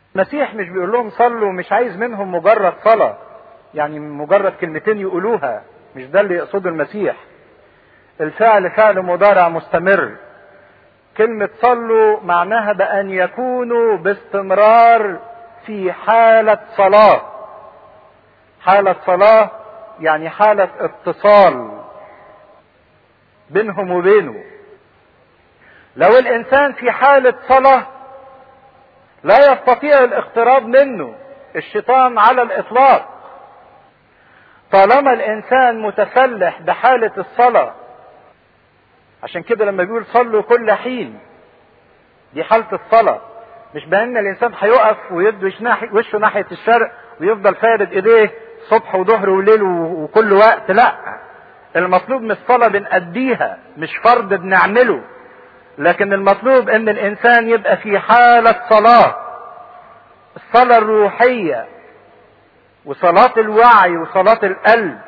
المسيح مش بيقول لهم صلوا مش عايز منهم مجرد صلاة يعني مجرد كلمتين يقولوها مش ده اللي يقصده المسيح الفعل فعل مضارع مستمر كلمة صلوا معناها بأن يكونوا باستمرار في حالة صلاة حالة صلاة يعني حالة اتصال بينهم وبينه لو الإنسان في حالة صلاة لا يستطيع الاقتراب منه الشيطان على الإطلاق طالما الإنسان متسلح بحالة الصلاة عشان كده لما بيقول صلوا كل حين دي حالة الصلاة مش بان الانسان هيقف ويدوش ناحية وشه ناحية الشرق ويفضل فارد ايديه صبح وظهر وليل وكل وقت لا المطلوب مش صلاة بنأديها مش فرض بنعمله لكن المطلوب ان الانسان يبقى في حالة صلاة الصلاة الروحية وصلاة الوعي وصلاة القلب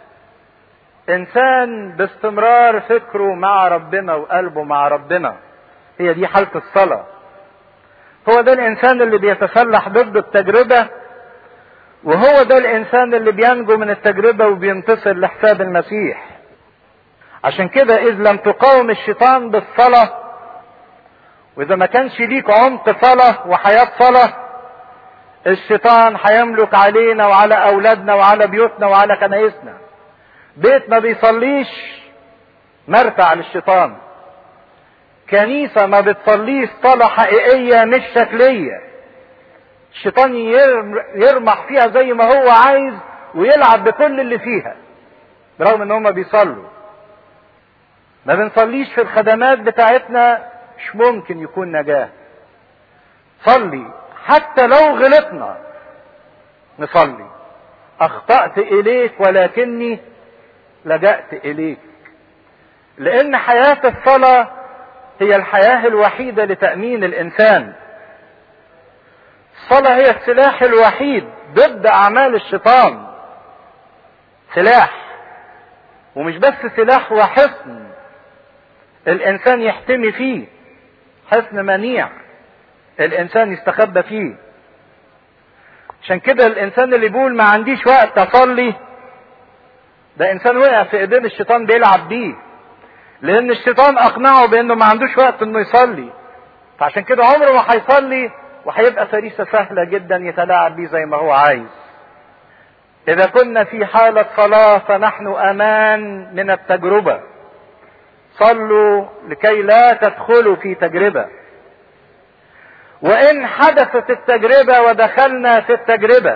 انسان باستمرار فكره مع ربنا وقلبه مع ربنا هي دي حالة الصلاة هو ده الانسان اللي بيتسلح ضد التجربة وهو ده الانسان اللي بينجو من التجربة وبينتصر لحساب المسيح عشان كده اذ لم تقاوم الشيطان بالصلاة واذا ما كانش ليك عمق صلاة وحياة صلاة الشيطان هيملك علينا وعلى اولادنا وعلى بيوتنا وعلى كنايسنا بيت ما بيصليش مرتع للشيطان كنيسة ما بتصليش صلاة حقيقية مش شكلية الشيطان يرمح فيها زي ما هو عايز ويلعب بكل اللي فيها برغم ان هم بيصلوا ما بنصليش في الخدمات بتاعتنا مش ممكن يكون نجاة صلي حتى لو غلطنا نصلي اخطأت اليك ولكني لجأت اليك لان حياة الصلاة هي الحياة الوحيدة لتأمين الانسان الصلاة هي السلاح الوحيد ضد اعمال الشيطان سلاح ومش بس سلاح وحصن الانسان يحتمي فيه حصن منيع الانسان يستخبى فيه عشان كده الانسان اللي بيقول ما عنديش وقت اصلي ده انسان وقع في ايدين الشيطان بيلعب بيه لان الشيطان اقنعه بانه ما عندوش وقت انه يصلي فعشان كده عمره ما هيصلي وهيبقى فريسة سهلة جدا يتلاعب بيه زي ما هو عايز اذا كنا في حالة صلاة فنحن امان من التجربة صلوا لكي لا تدخلوا في تجربة وان حدثت التجربة ودخلنا في التجربة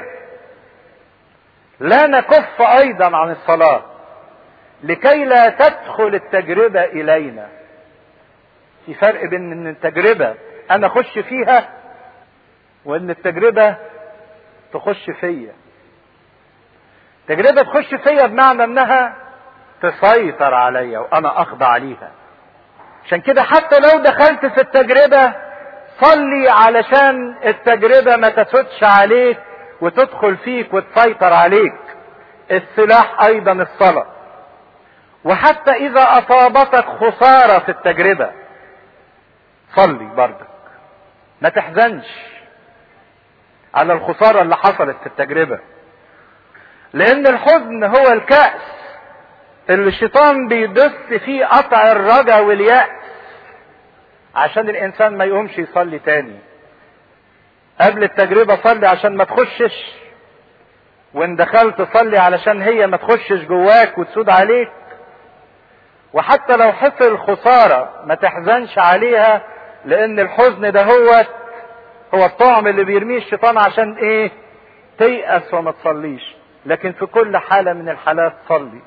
لا نكف ايضا عن الصلاة لكي لا تدخل التجربة الينا في فرق بين ان التجربة انا اخش فيها وان التجربة تخش فيا تجربة تخش فيا بمعنى انها تسيطر عليا وانا اخضع ليها عشان كده حتى لو دخلت في التجربة صلي علشان التجربة ما تسدش عليك وتدخل فيك وتسيطر عليك السلاح ايضا الصلاة وحتى اذا اصابتك خسارة في التجربة صلي برضك ما تحزنش على الخسارة اللي حصلت في التجربة لان الحزن هو الكأس اللي الشيطان بيدس فيه قطع الرجا واليأس عشان الانسان ما يقومش يصلي تاني قبل التجربة صلي عشان ما تخشش وان دخلت صلي علشان هي ما تخشش جواك وتسود عليك وحتى لو حصل خسارة ما تحزنش عليها لان الحزن ده هو هو الطعم اللي بيرميه الشيطان عشان ايه تيأس وما تصليش لكن في كل حالة من الحالات صلي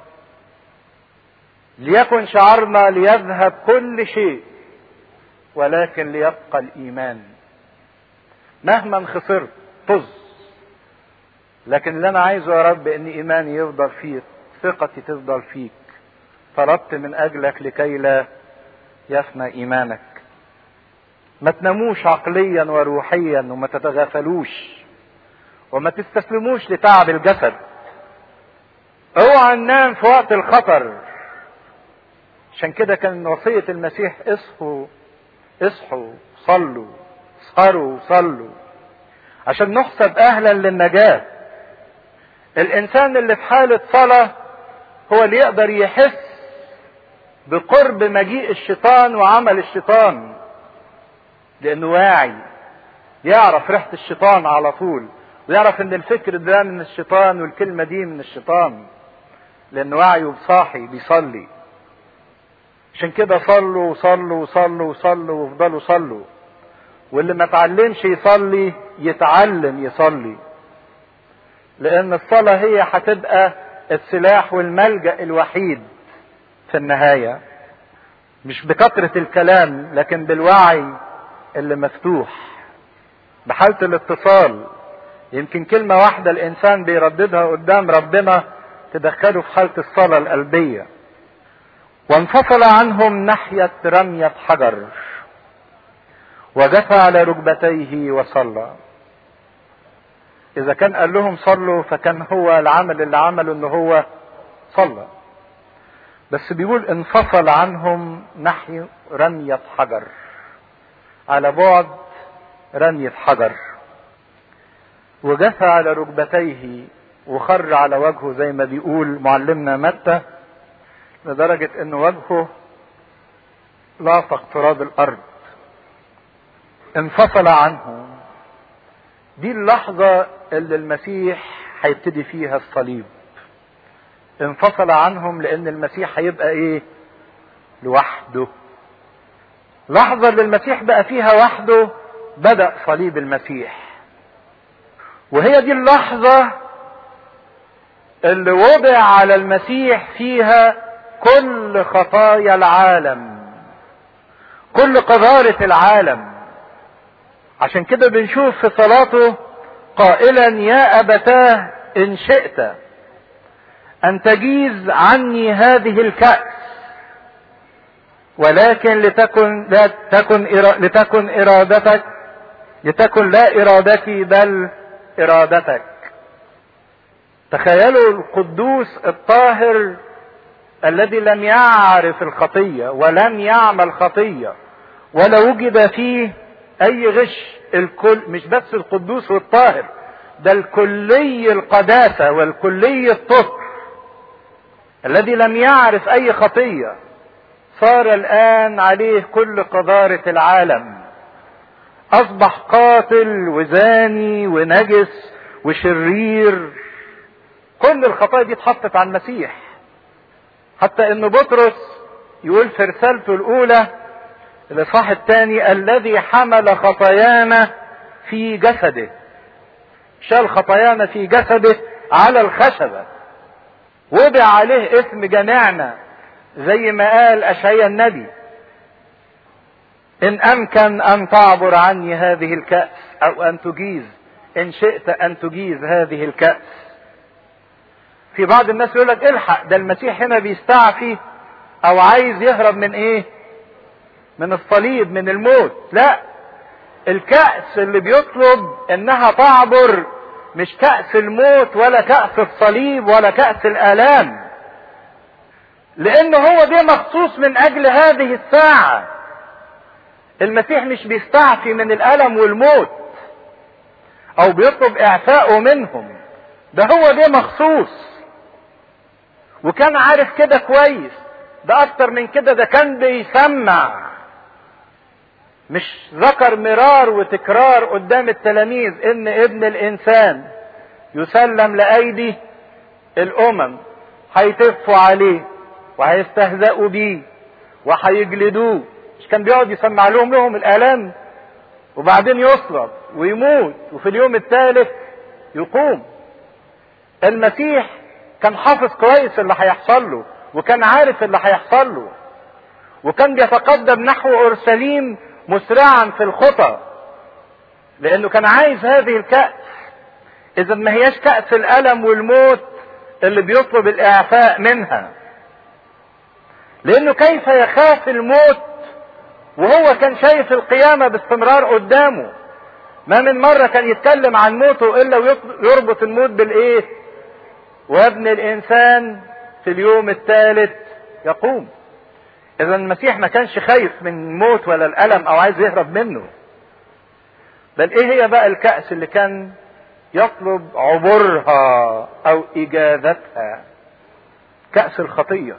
ليكن شعارنا ليذهب كل شيء ولكن ليبقى الايمان مهما خسرت طز لكن اللي انا عايزه يا رب ان ايماني يفضل فيك ثقتي تفضل فيك طلبت من اجلك لكي لا يفنى ايمانك ما تناموش عقليا وروحيا وما تتغافلوش وما تستسلموش لتعب الجسد اوعى ننام في وقت الخطر عشان كده كان وصية المسيح اصحوا اصحوا صلوا اسهروا صلوا عشان نحسب اهلا للنجاة الانسان اللي في حالة صلاة هو اللي يقدر يحس بقرب مجيء الشيطان وعمل الشيطان لانه واعي يعرف ريحة الشيطان على طول ويعرف ان الفكر ده من الشيطان والكلمة دي من الشيطان لانه واعي صاحي بيصلي عشان كده صلوا وصلوا وصلوا وصلوا وافضلوا صلوا واللي ما اتعلمش يصلي يتعلم يصلي لان الصلاة هي هتبقى السلاح والملجأ الوحيد في النهاية مش بكثرة الكلام لكن بالوعي اللي مفتوح بحالة الاتصال يمكن كلمة واحدة الإنسان بيرددها قدام ربنا تدخله في حالة الصلاة القلبية وانفصل عنهم ناحية رمية حجر وجثى على ركبتيه وصلى إذا كان قال لهم صلوا فكان هو العمل اللي عمله إن هو صلى بس بيقول انفصل عنهم نحو رمية حجر على بعد رمية حجر وجثى على ركبتيه وخر على وجهه زي ما بيقول معلمنا متى لدرجة ان وجهه لاصق تراب الارض انفصل عنه دي اللحظة اللي المسيح هيبتدي فيها الصليب انفصل عنهم لان المسيح هيبقى ايه لوحده لحظة اللي المسيح بقى فيها وحده بدأ صليب المسيح وهي دي اللحظة اللي وضع على المسيح فيها كل خطايا العالم كل قذارة العالم عشان كده بنشوف في صلاته قائلا يا أبتاه إن شئت أن تجيز عني هذه الكأس ولكن لتكن لا تكن لتكن إرادتك لتكن لا إرادتي بل إرادتك تخيلوا القدوس الطاهر الذي لم يعرف الخطية ولم يعمل خطية ولا وجد فيه أي غش الكل مش بس القدوس والطاهر ده الكلي القداسة والكلي الطهر الذي لم يعرف أي خطية صار الآن عليه كل قذارة العالم أصبح قاتل وزاني ونجس وشرير كل الخطايا دي اتحطت على المسيح حتى ان بطرس يقول في رسالته الاولى الاصحاح الثاني الذي حمل خطايانا في جسده شال خطايانا في جسده على الخشبة وضع عليه اسم جميعنا زي ما قال اشعيا النبي ان امكن ان تعبر عني هذه الكأس او ان تجيز ان شئت ان تجيز هذه الكأس في بعض الناس يقول لك الحق ده المسيح هنا بيستعفي او عايز يهرب من ايه من الصليب من الموت لا الكأس اللي بيطلب انها تعبر مش كأس الموت ولا كأس الصليب ولا كأس الآلام لأن هو ده مخصوص من أجل هذه الساعة المسيح مش بيستعفي من الألم والموت أو بيطلب إعفائه منهم ده هو ده مخصوص وكان عارف كده كويس ده أكتر من كده ده كان بيسمع مش ذكر مرار وتكرار قدام التلاميذ ان ابن الانسان يسلم لايدي الامم هيتفوا عليه وهيستهزئوا بيه وهيجلدوه مش كان بيقعد يسمع لهم لهم الالام وبعدين يصلب ويموت وفي اليوم الثالث يقوم المسيح كان حافظ كويس اللي هيحصل له وكان عارف اللي هيحصل له وكان بيتقدم نحو اورشليم مسرعا في الخطى لانه كان عايز هذه الكأس اذا ما هياش كأس الالم والموت اللي بيطلب الاعفاء منها لانه كيف يخاف الموت وهو كان شايف القيامة باستمرار قدامه ما من مرة كان يتكلم عن موته الا ويربط الموت بالايه وابن الانسان في اليوم الثالث يقوم اذا المسيح ما كانش خايف من الموت ولا الالم او عايز يهرب منه بل ايه هي بقى الكأس اللي كان يطلب عبورها او اجازتها كأس الخطية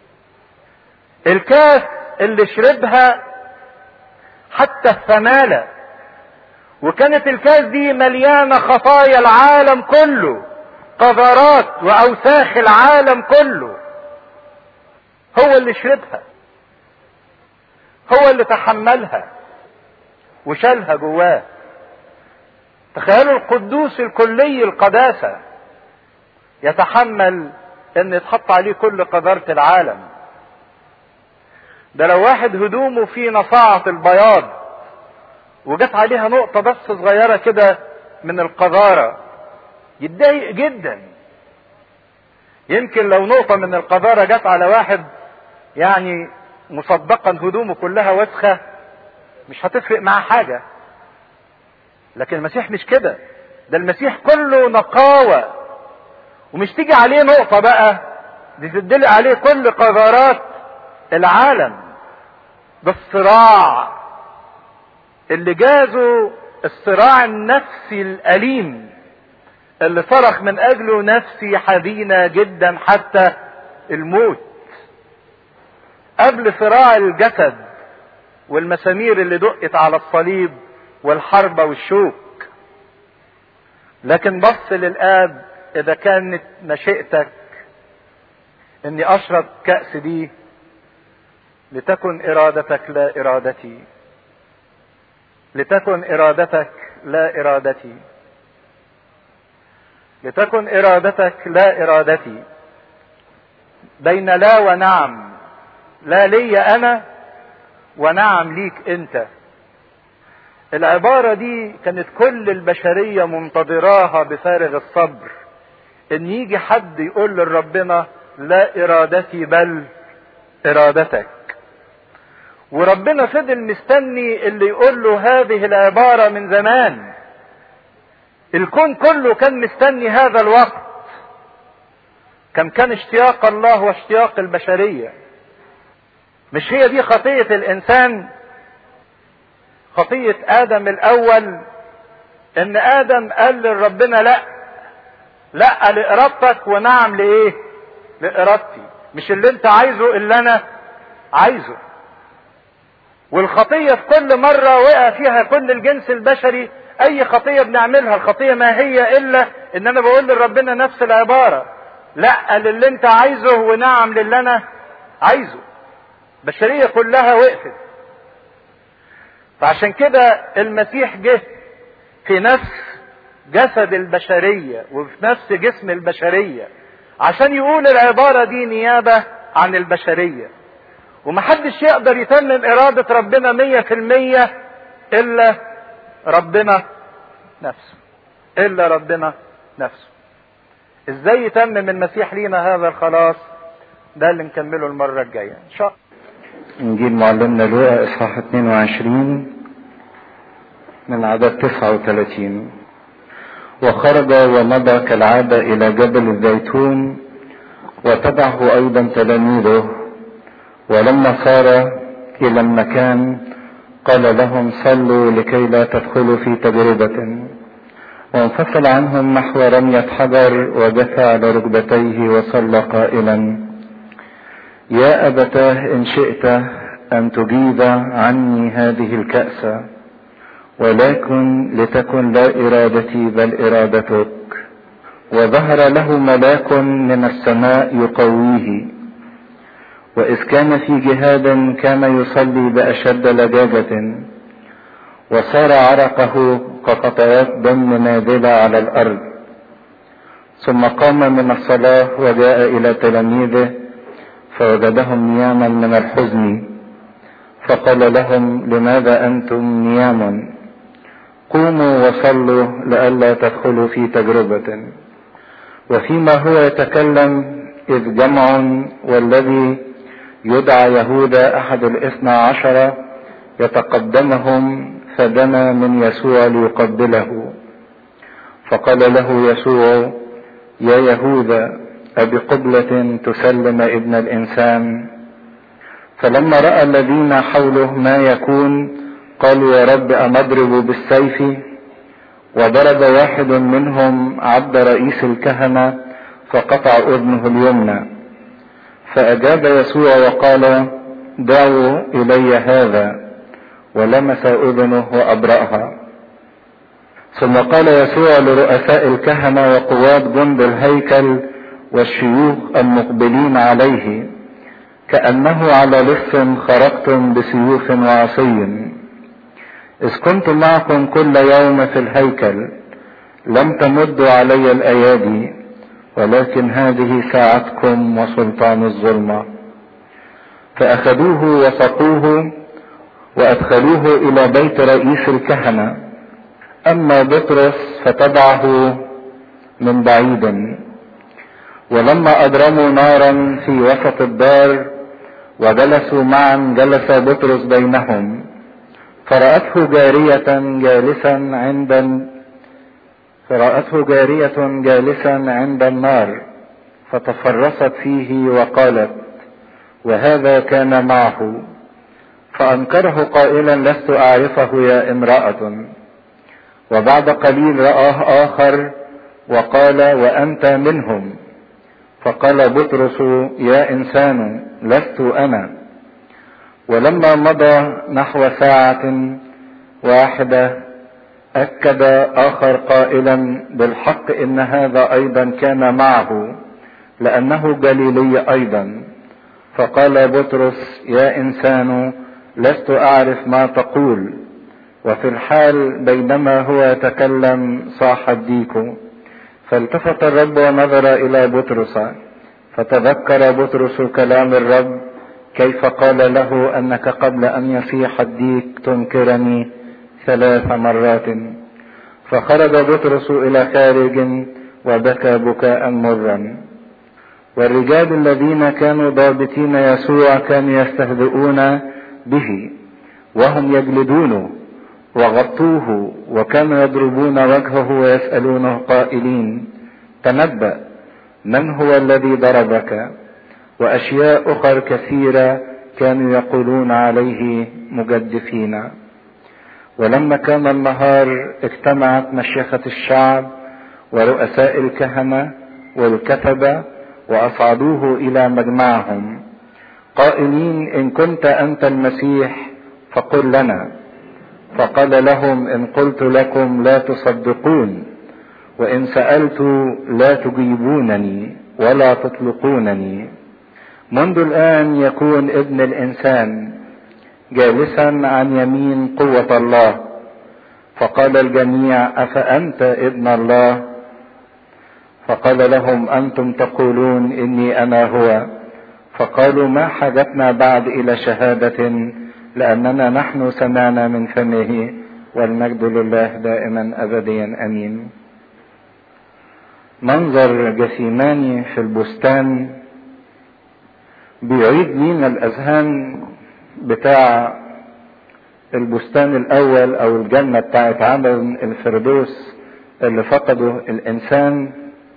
الكاس اللي شربها حتى الثمالة وكانت الكاس دي مليانة خطايا العالم كله قذرات واوساخ العالم كله هو اللي شربها هو اللي تحملها وشالها جواه تخيلوا القدوس الكلي القداسة يتحمل ان يتحط عليه كل قذارة العالم ده لو واحد هدومه في نصاعة البياض وجت عليها نقطة بس صغيرة كده من القذارة يتضايق جدا يمكن لو نقطة من القذارة جت على واحد يعني مصدقا هدومه كلها وسخة مش هتفرق معاه حاجة لكن المسيح مش كده ده المسيح كله نقاوة ومش تيجي عليه نقطة بقى دي تدل عليه كل قذارات العالم ده الصراع اللي جازه الصراع النفسي الأليم اللي صرخ من أجله نفسي حزينة جدا حتى الموت قبل صراع الجسد والمسامير اللي دقت على الصليب والحربة والشوك لكن بص للآب إذا كانت مشيئتك إني أشرب كأس دي لتكن إرادتك لا إرادتي لتكن إرادتك لا إرادتي لتكن إرادتك لا إرادتي بين لا ونعم لا لي أنا ونعم ليك أنت العبارة دي كانت كل البشرية منتظراها بفارغ الصبر ان يجي حد يقول لربنا لا ارادتي بل ارادتك وربنا فضل مستني اللي يقول له هذه العبارة من زمان الكون كله كان مستني هذا الوقت كم كان اشتياق الله واشتياق البشرية مش هي دي خطية الانسان خطية ادم الاول ان ادم قال لربنا لا لا لارادتك ونعم لايه لارادتي مش اللي انت عايزه اللي انا عايزه والخطية في كل مرة وقع فيها كل الجنس البشري اي خطية بنعملها الخطية ما هي الا ان انا بقول لربنا نفس العبارة لا للي انت عايزه ونعم للي انا عايزه البشرية كلها وقفت فعشان كده المسيح جه في نفس جسد البشرية وفي نفس جسم البشرية عشان يقول العبارة دي نيابة عن البشرية ومحدش يقدر يتمم إرادة ربنا مية في المية إلا ربنا نفسه إلا ربنا نفسه إزاي يتمم المسيح لينا هذا الخلاص ده اللي نكمله المرة الجاية إن شاء الله إنجيل معلمنا لوقا إصحاح 22 من عدد 39 وخرج ومضى كالعادة إلى جبل الزيتون وتبعه أيضا تلاميذه ولما صار إلى المكان قال لهم صلوا لكي لا تدخلوا في تجربة وانفصل عنهم نحو رمية حجر وجثى على ركبتيه وصلى قائلا يا أبتاه إن شئت أن تجيب عني هذه الكأس ولكن لتكن لا إرادتي بل إرادتك وظهر له ملاك من السماء يقويه وإذ كان في جهاد كان يصلي بأشد لجاجة وصار عرقه كقطرات دم نازلة على الأرض ثم قام من الصلاة وجاء إلى تلاميذه فوجدهم نياما من الحزن فقال لهم لماذا أنتم نيام قوموا وصلوا لئلا تدخلوا في تجربة وفيما هو يتكلم إذ جمع والذي يدعى يهوذا أحد الاثنى عشر يتقدمهم فدنا من يسوع ليقبله فقال له يسوع يا يهوذا أبقبلة تسلم ابن الإنسان فلما رأى الذين حوله ما يكون قالوا يا رب أنضرب بالسيف وضرب واحد منهم عبد رئيس الكهنة فقطع اذنه اليمنى فاجاب يسوع وقال دعوا الي هذا ولمس اذنه وابراها ثم قال يسوع لرؤساء الكهنه وقوات جند الهيكل والشيوخ المقبلين عليه كانه على لص خرجتم بسيوف وعصي اذ كنت معكم كل يوم في الهيكل لم تمدوا علي الايادي ولكن هذه ساعتكم وسلطان الظلمه فاخذوه وسقوه وادخلوه الى بيت رئيس الكهنه اما بطرس فتبعه من بعيد ولما اضرموا نارا في وسط الدار وجلسوا معا جلس بطرس بينهم فرأته جارية جالسا عند فرأته جارية جالسا عند النار فتفرست فيه وقالت وهذا كان معه فأنكره قائلا لست أعرفه يا امرأة وبعد قليل رآه آخر وقال وأنت منهم فقال بطرس يا إنسان لست أنا ولما مضى نحو ساعة واحدة أكد آخر قائلا بالحق إن هذا أيضا كان معه لأنه جليلي أيضا فقال بطرس يا إنسان لست أعرف ما تقول وفي الحال بينما هو يتكلم صاح الديك فالتفت الرب ونظر إلى بطرس فتذكر بطرس كلام الرب كيف قال له أنك قبل أن يصيح الديك تنكرني ثلاث مرات فخرج بطرس إلى خارج وبكى بكاء مرا والرجال الذين كانوا ضابطين يسوع كانوا يستهزئون به وهم يجلدونه وغطوه وكانوا يضربون وجهه ويسألونه قائلين تنبأ من هو الذي ضربك وأشياء أخر كثيرة كانوا يقولون عليه مجدفين ولما كان النهار اجتمعت مشيخة الشعب ورؤساء الكهنة والكتبة وأصعدوه إلى مجمعهم قائلين إن كنت أنت المسيح فقل لنا فقال لهم إن قلت لكم لا تصدقون وإن سألت لا تجيبونني ولا تطلقونني منذ الآن يكون ابن الإنسان جالسا عن يمين قوة الله فقال الجميع أفأنت ابن الله فقال لهم أنتم تقولون إني أنا هو فقالوا ما حاجتنا بعد إلى شهادة لأننا نحن سمعنا من فمه والمجد لله دائما أبديا أمين منظر جثيماني في البستان بيعيد لينا الأذهان بتاع البستان الأول أو الجنة بتاعت عدن الفردوس اللي فقده الإنسان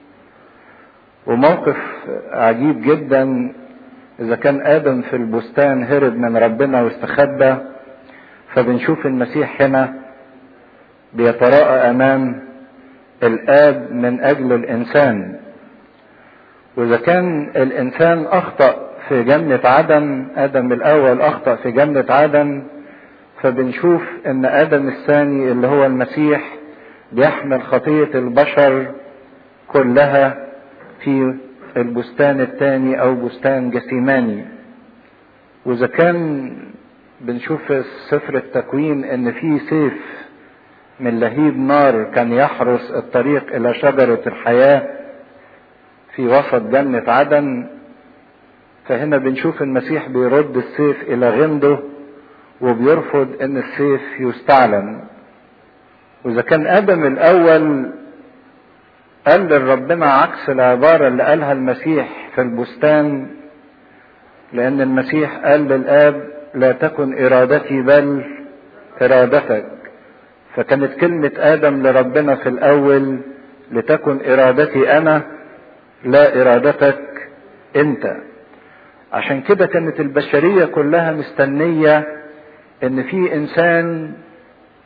وموقف عجيب جدا إذا كان آدم في البستان هرب من ربنا واستخبى فبنشوف المسيح هنا بيتراءى أمام الآب من أجل الإنسان وإذا كان الإنسان أخطأ في جنة عدن آدم الأول أخطأ في جنة عدن فبنشوف إن آدم الثاني اللي هو المسيح بيحمل خطية البشر كلها في البستان الثاني أو بستان جثيماني وإذا كان بنشوف في سفر التكوين إن في سيف من لهيب نار كان يحرس الطريق إلى شجرة الحياة في وسط جنة عدن فهنا بنشوف المسيح بيرد السيف الى غمده وبيرفض ان السيف يستعلن واذا كان ادم الاول قال لربنا عكس العبارة اللي قالها المسيح في البستان لان المسيح قال للاب لا تكن ارادتي بل ارادتك فكانت كلمة ادم لربنا في الاول لتكن ارادتي انا لا ارادتك انت عشان كده كانت البشرية كلها مستنية ان في انسان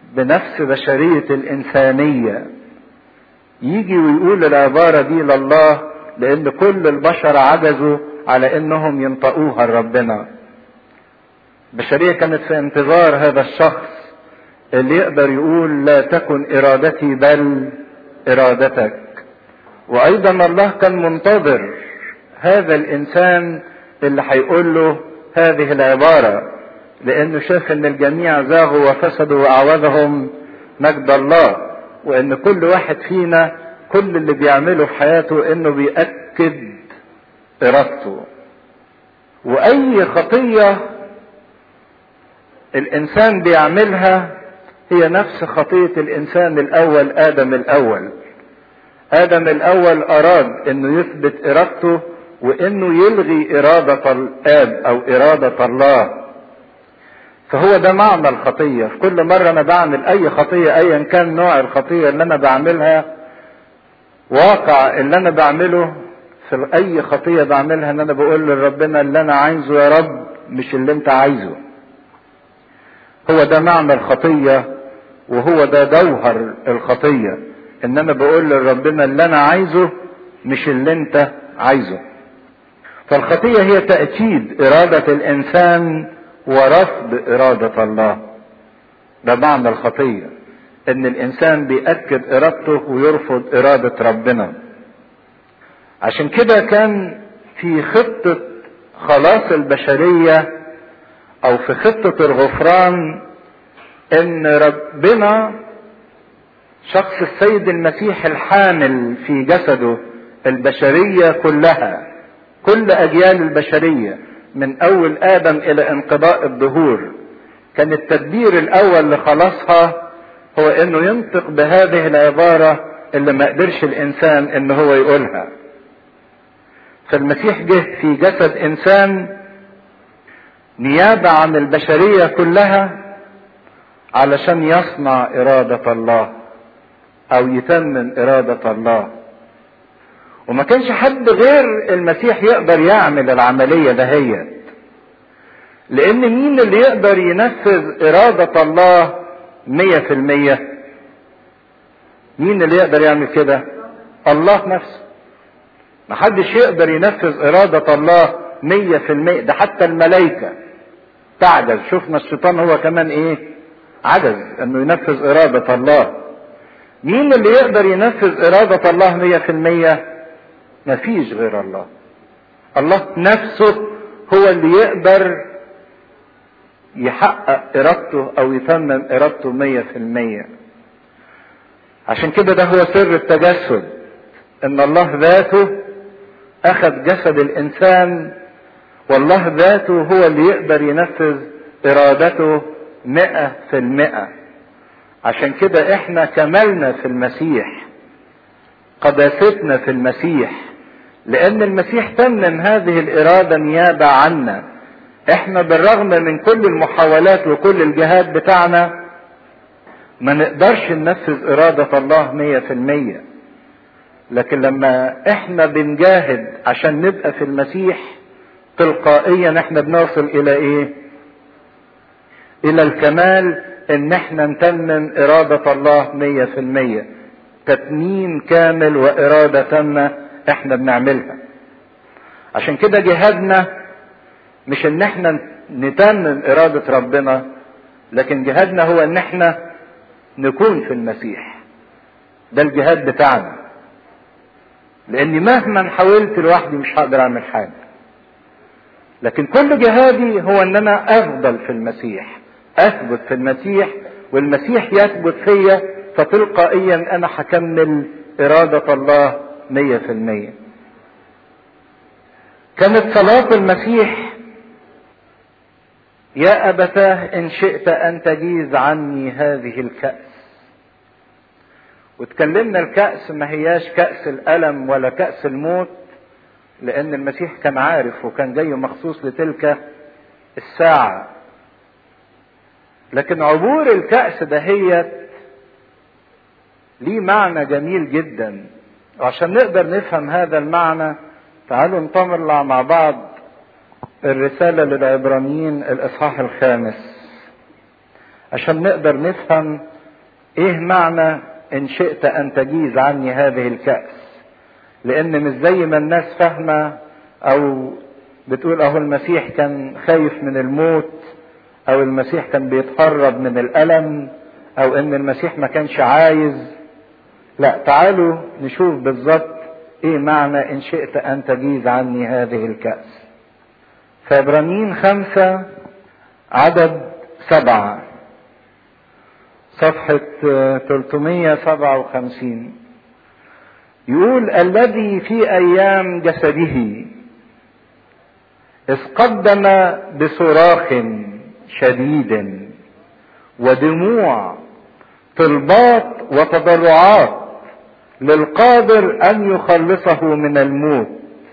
بنفس بشرية الإنسانية يجي ويقول العبارة دي لله لأن كل البشر عجزوا على إنهم ينطقوها لربنا البشرية كانت في انتظار هذا الشخص اللي يقدر يقول لا تكن إرادتي بل إرادتك وأيضا الله كان منتظر هذا الإنسان اللي هيقول له هذه العبارة لأنه شاف إن الجميع زاغوا وفسدوا وأعوذهم مجد الله وإن كل واحد فينا كل اللي بيعمله في حياته إنه بيأكد إرادته وأي خطية الإنسان بيعملها هي نفس خطية الإنسان الأول آدم الأول آدم الأول أراد إنه يثبت إرادته وإنه يلغي إرادة الآب أو إرادة الله فهو ده معنى الخطية في كل مرة أنا بعمل أي خطية أيا كان نوع الخطية اللي أنا بعملها واقع اللي أنا بعمله في أي خطية بعملها إن أنا بقول لربنا اللي أنا عايزه يا رب مش اللي أنت عايزه هو ده معنى الخطية وهو ده جوهر الخطية ان انا بقول لربنا اللي انا عايزه مش اللي انت عايزه فالخطية هي تأكيد ارادة الانسان ورفض ارادة الله ده معنى الخطية ان الانسان بيأكد ارادته ويرفض ارادة ربنا عشان كده كان في خطة خلاص البشرية او في خطة الغفران ان ربنا شخص السيد المسيح الحامل في جسده البشرية كلها كل اجيال البشرية من اول ادم الى انقضاء الدهور كان التدبير الاول لخلاصها هو انه ينطق بهذه العبارة اللي ما قدرش الانسان ان هو يقولها فالمسيح جه في جسد انسان نيابة عن البشرية كلها علشان يصنع إرادة الله أو يتمم إرادة الله وما كانش حد غير المسيح يقدر يعمل العملية دهيت لأن مين اللي يقدر ينفذ إرادة الله مية في المية مين اللي يقدر يعمل كده الله نفسه محدش يقدر ينفذ إرادة الله مية في المية ده حتى الملائكة تعجز شفنا الشيطان هو كمان ايه عجز انه ينفذ ارادة الله مين اللي يقدر ينفذ ارادة الله مية في المية مفيش غير الله الله نفسه هو اللي يقدر يحقق ارادته او يتمم ارادته مية في المية عشان كده ده هو سر التجسد ان الله ذاته اخذ جسد الانسان والله ذاته هو اللي يقدر ينفذ ارادته مئة في المئة عشان كده احنا كملنا في المسيح قداستنا في المسيح لان المسيح تمم هذه الاراده نيابه عنا احنا بالرغم من كل المحاولات وكل الجهاد بتاعنا ما نقدرش ننفذ اراده الله مية في المية لكن لما احنا بنجاهد عشان نبقى في المسيح تلقائيا احنا بنوصل الى ايه الى الكمال ان احنا نتمم ارادة الله مية في المية تتميم كامل وارادة تامة احنا بنعملها عشان كده جهادنا مش ان احنا نتمم ارادة ربنا لكن جهادنا هو ان احنا نكون في المسيح ده الجهاد بتاعنا لاني مهما حاولت لوحدي مش هقدر اعمل حاجه لكن كل جهادي هو ان انا افضل في المسيح اثبت في المسيح والمسيح يثبت فيا فتلقائيا انا هكمل ارادة الله مية في المية كانت صلاة المسيح يا أبتاه إن شئت أن تجيز عني هذه الكأس وتكلمنا الكأس ما هياش كأس الألم ولا كأس الموت لأن المسيح كان عارف وكان جاي مخصوص لتلك الساعة لكن عبور الكأس دهيت ليه معنى جميل جدا وعشان نقدر نفهم هذا المعنى تعالوا نطلع مع بعض الرسالة للعبرانيين الإصحاح الخامس عشان نقدر نفهم ايه معنى ان شئت ان تجيز عني هذه الكأس لان مش زي ما الناس فاهمة او بتقول اهو المسيح كان خايف من الموت او المسيح كان بيتهرب من الالم او ان المسيح ما كانش عايز لا تعالوا نشوف بالظبط ايه معنى ان شئت ان تجيز عني هذه الكأس فابرانيين خمسة عدد سبعة صفحة 357 يقول الذي في ايام جسده اذ قدم بصراخ شديد ودموع طلبات وتضرعات للقادر ان يخلصه من الموت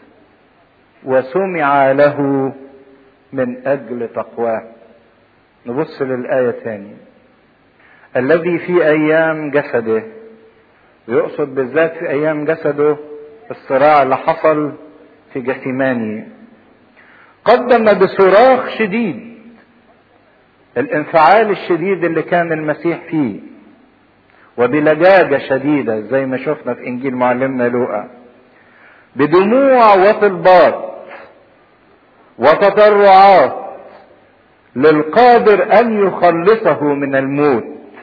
وسمع له من اجل تقواه نبص للايه ثاني الذي في ايام جسده ويقصد بالذات في ايام جسده الصراع اللي حصل في جثيماني قدم بصراخ شديد الانفعال الشديد اللي كان المسيح فيه وبلجاجة شديدة زي ما شفنا في انجيل معلمنا لوقا بدموع وطلبات وتضرعات للقادر ان يخلصه من الموت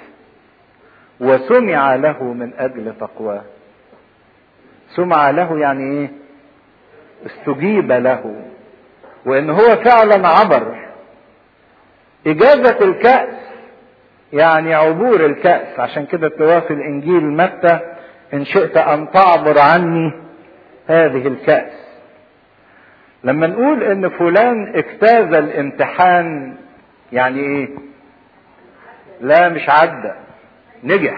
وسمع له من اجل تقواه سمع له يعني ايه استجيب له وان هو فعلا عبر اجازة الكأس يعني عبور الكأس عشان كده توافي الانجيل متى ان شئت ان تعبر عني هذه الكأس لما نقول ان فلان اجتاز الامتحان يعني ايه لا مش عدى نجح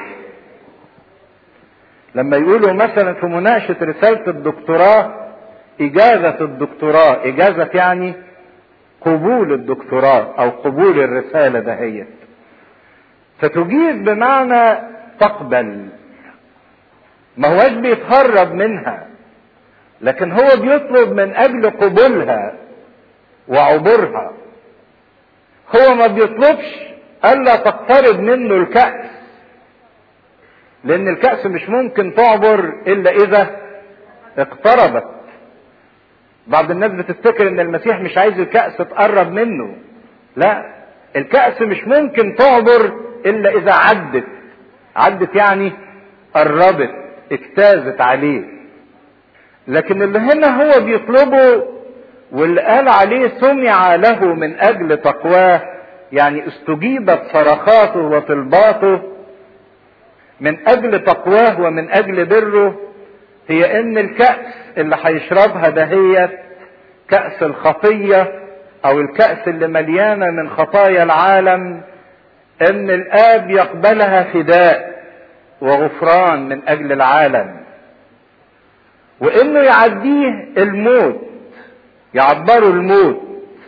لما يقولوا مثلا في مناقشة رسالة الدكتوراه إجازة الدكتوراه إجازة يعني قبول الدكتوراه أو قبول الرسالة دهيت فتجيز بمعنى تقبل ما هوش بيتهرب منها لكن هو بيطلب من أجل قبولها وعبورها هو ما بيطلبش ألا تقترب منه الكأس لان الكأس مش ممكن تعبر الا اذا اقتربت بعض الناس بتفتكر ان المسيح مش عايز الكأس تقرب منه لا الكأس مش ممكن تعبر الا اذا عدت عدت يعني قربت اجتازت عليه لكن اللي هنا هو بيطلبه واللي قال عليه سمع له من اجل تقواه يعني استجيبت صرخاته وطلباته من اجل تقواه ومن اجل بره هي ان الكأس اللي هيشربها دهيت كأس الخطية او الكأس اللي مليانة من خطايا العالم ان الاب يقبلها فداء وغفران من اجل العالم وانه يعديه الموت يعبره الموت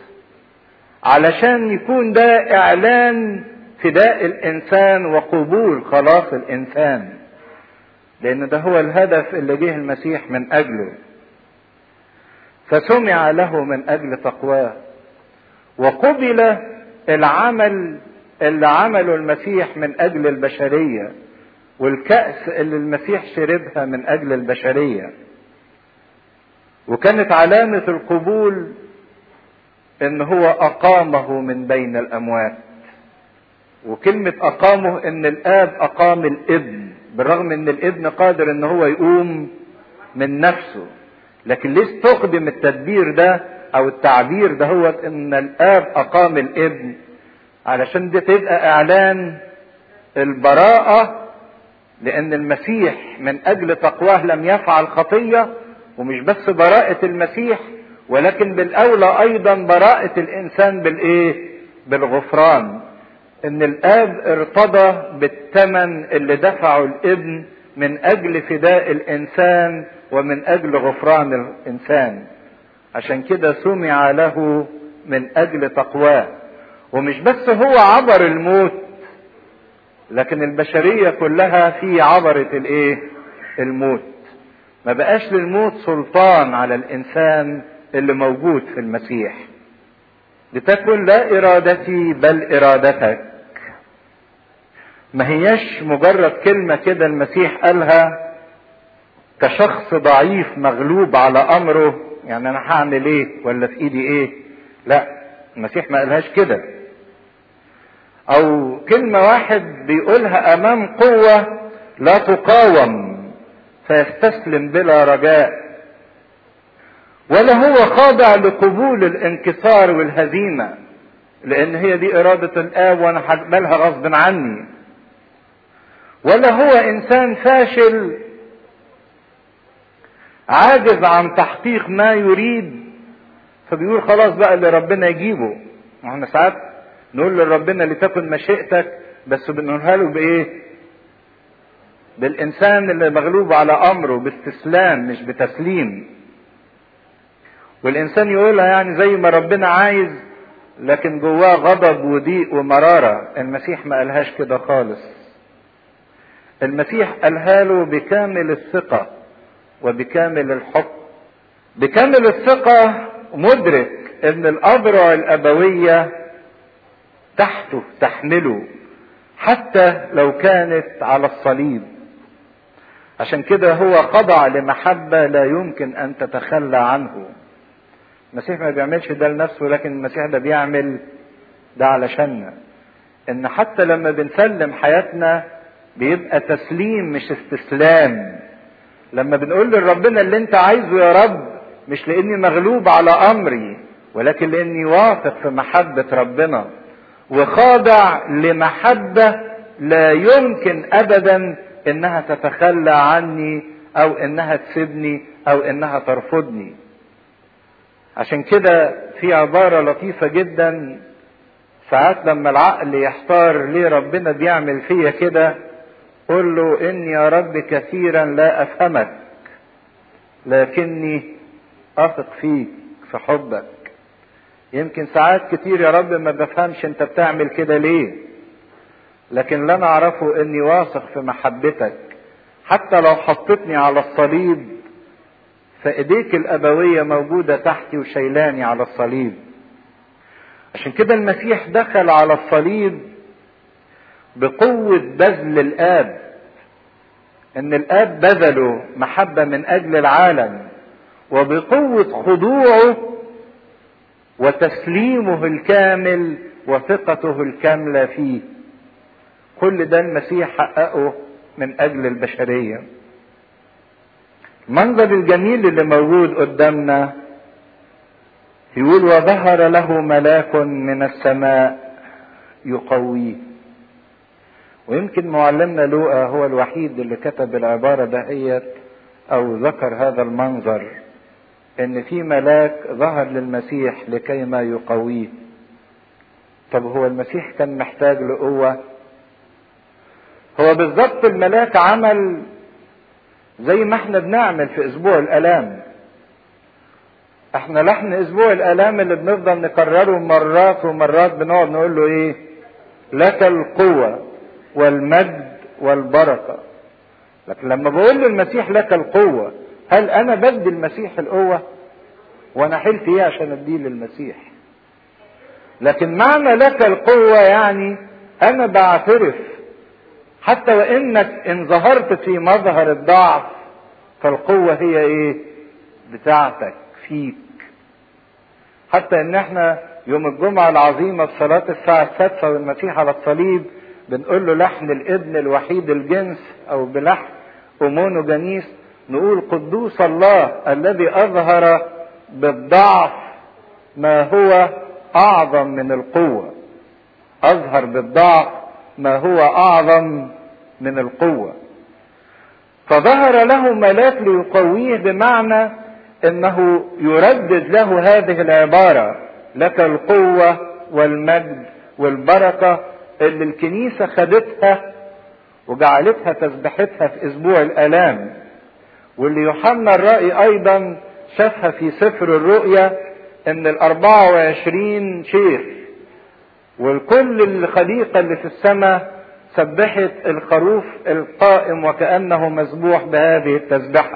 علشان يكون ده اعلان فداء الانسان وقبول خلاص الانسان لان ده هو الهدف اللي جه المسيح من اجله فسمع له من اجل تقواه وقبل العمل اللي عمله المسيح من اجل البشريه والكأس اللي المسيح شربها من اجل البشريه وكانت علامه القبول ان هو اقامه من بين الاموات وكلمة أقامه إن الآب أقام الابن بالرغم إن الابن قادر إن هو يقوم من نفسه لكن ليه استخدم التدبير ده أو التعبير ده هو إن الآب أقام الابن علشان دي تبقى إعلان البراءة لأن المسيح من أجل تقواه لم يفعل خطية ومش بس براءة المسيح ولكن بالأولى أيضا براءة الإنسان بالإيه؟ بالغفران ان الاب ارتضى بالثمن اللي دفعه الابن من اجل فداء الانسان ومن اجل غفران الانسان عشان كده سمع له من اجل تقواه ومش بس هو عبر الموت لكن البشريه كلها في عبرت الايه الموت ما بقاش للموت سلطان على الانسان اللي موجود في المسيح لتكن لا ارادتي بل ارادتك ما هياش مجرد كلمة كده المسيح قالها كشخص ضعيف مغلوب على امره يعني انا هعمل ايه ولا في ايدي ايه لا المسيح ما قالهاش كده او كلمة واحد بيقولها امام قوة لا تقاوم فيستسلم بلا رجاء ولا هو خاضع لقبول الانكسار والهزيمة لان هي دي ارادة الاب وانا هقبلها غصب عني ولا هو انسان فاشل عاجز عن تحقيق ما يريد فبيقول خلاص بقى اللي ربنا يجيبه ما احنا ساعات نقول لربنا لتكن مشيئتك بس بنقولها له بايه بالانسان اللي مغلوب على امره باستسلام مش بتسليم والانسان يقولها يعني زي ما ربنا عايز لكن جواه غضب وضيق ومرارة المسيح ما قالهاش كده خالص المسيح قالها له بكامل الثقة وبكامل الحب بكامل الثقة مدرك ان الأذرع الأبوية تحته تحمله حتى لو كانت على الصليب عشان كده هو خضع لمحبة لا يمكن أن تتخلى عنه المسيح ما بيعملش ده لنفسه لكن المسيح ده بيعمل ده علشاننا ان حتى لما بنسلم حياتنا بيبقى تسليم مش استسلام لما بنقول لربنا اللي انت عايزه يا رب مش لاني مغلوب على امري ولكن لاني واثق في محبة ربنا وخاضع لمحبة لا يمكن ابدا انها تتخلى عني او انها تسيبني او انها ترفضني عشان كده في عبارة لطيفة جدا ساعات لما العقل يحتار ليه ربنا بيعمل فيا كده قل له اني يا رب كثيرا لا افهمك لكني اثق فيك في حبك يمكن ساعات كتير يا رب ما بفهمش انت بتعمل كده ليه لكن اللي انا اعرفه اني واثق في محبتك حتى لو حطيتني على الصليب فايديك الابويه موجوده تحتي وشيلاني على الصليب عشان كده المسيح دخل على الصليب بقوه بذل الاب ان الاب بذله محبه من اجل العالم وبقوه خضوعه وتسليمه الكامل وثقته الكامله فيه كل ده المسيح حققه من اجل البشريه المنظر الجميل اللي موجود قدامنا يقول وظهر له ملاك من السماء يقويه ويمكن معلمنا لوقا هو الوحيد اللي كتب العبارة دهيت أو ذكر هذا المنظر إن في ملاك ظهر للمسيح لكي ما يقويه طب هو المسيح كان محتاج لقوة هو بالظبط الملاك عمل زي ما احنا بنعمل في اسبوع الالام احنا لحن اسبوع الالام اللي بنفضل نكرره مرات ومرات بنقعد نقول له ايه لك القوة والمجد والبركة لكن لما بقول للمسيح لك القوة هل انا بدي المسيح القوة وانا حلت ايه عشان اديه للمسيح لكن معنى لك القوة يعني انا بعترف حتى وانك ان ظهرت في مظهر الضعف فالقوة هي ايه بتاعتك فيك حتى ان احنا يوم الجمعة العظيمة في صلاة الساعة السادسة والمسيح على الصليب بنقول له لحن الابن الوحيد الجنس او بلحن امونو جنيس نقول قدوس الله الذي اظهر بالضعف ما هو اعظم من القوة اظهر بالضعف ما هو اعظم من القوه فظهر له ملاك ليقويه بمعنى انه يردد له هذه العباره لك القوه والمجد والبركه اللي الكنيسه خدتها وجعلتها تسبحتها في اسبوع الالام واللي يوحنا الرائي ايضا شافها في سفر الرؤيا ان الاربعه وعشرين شيخ والكل الخليقة اللي في السماء سبحت الخروف القائم وكأنه مسبوح بهذه التسبحة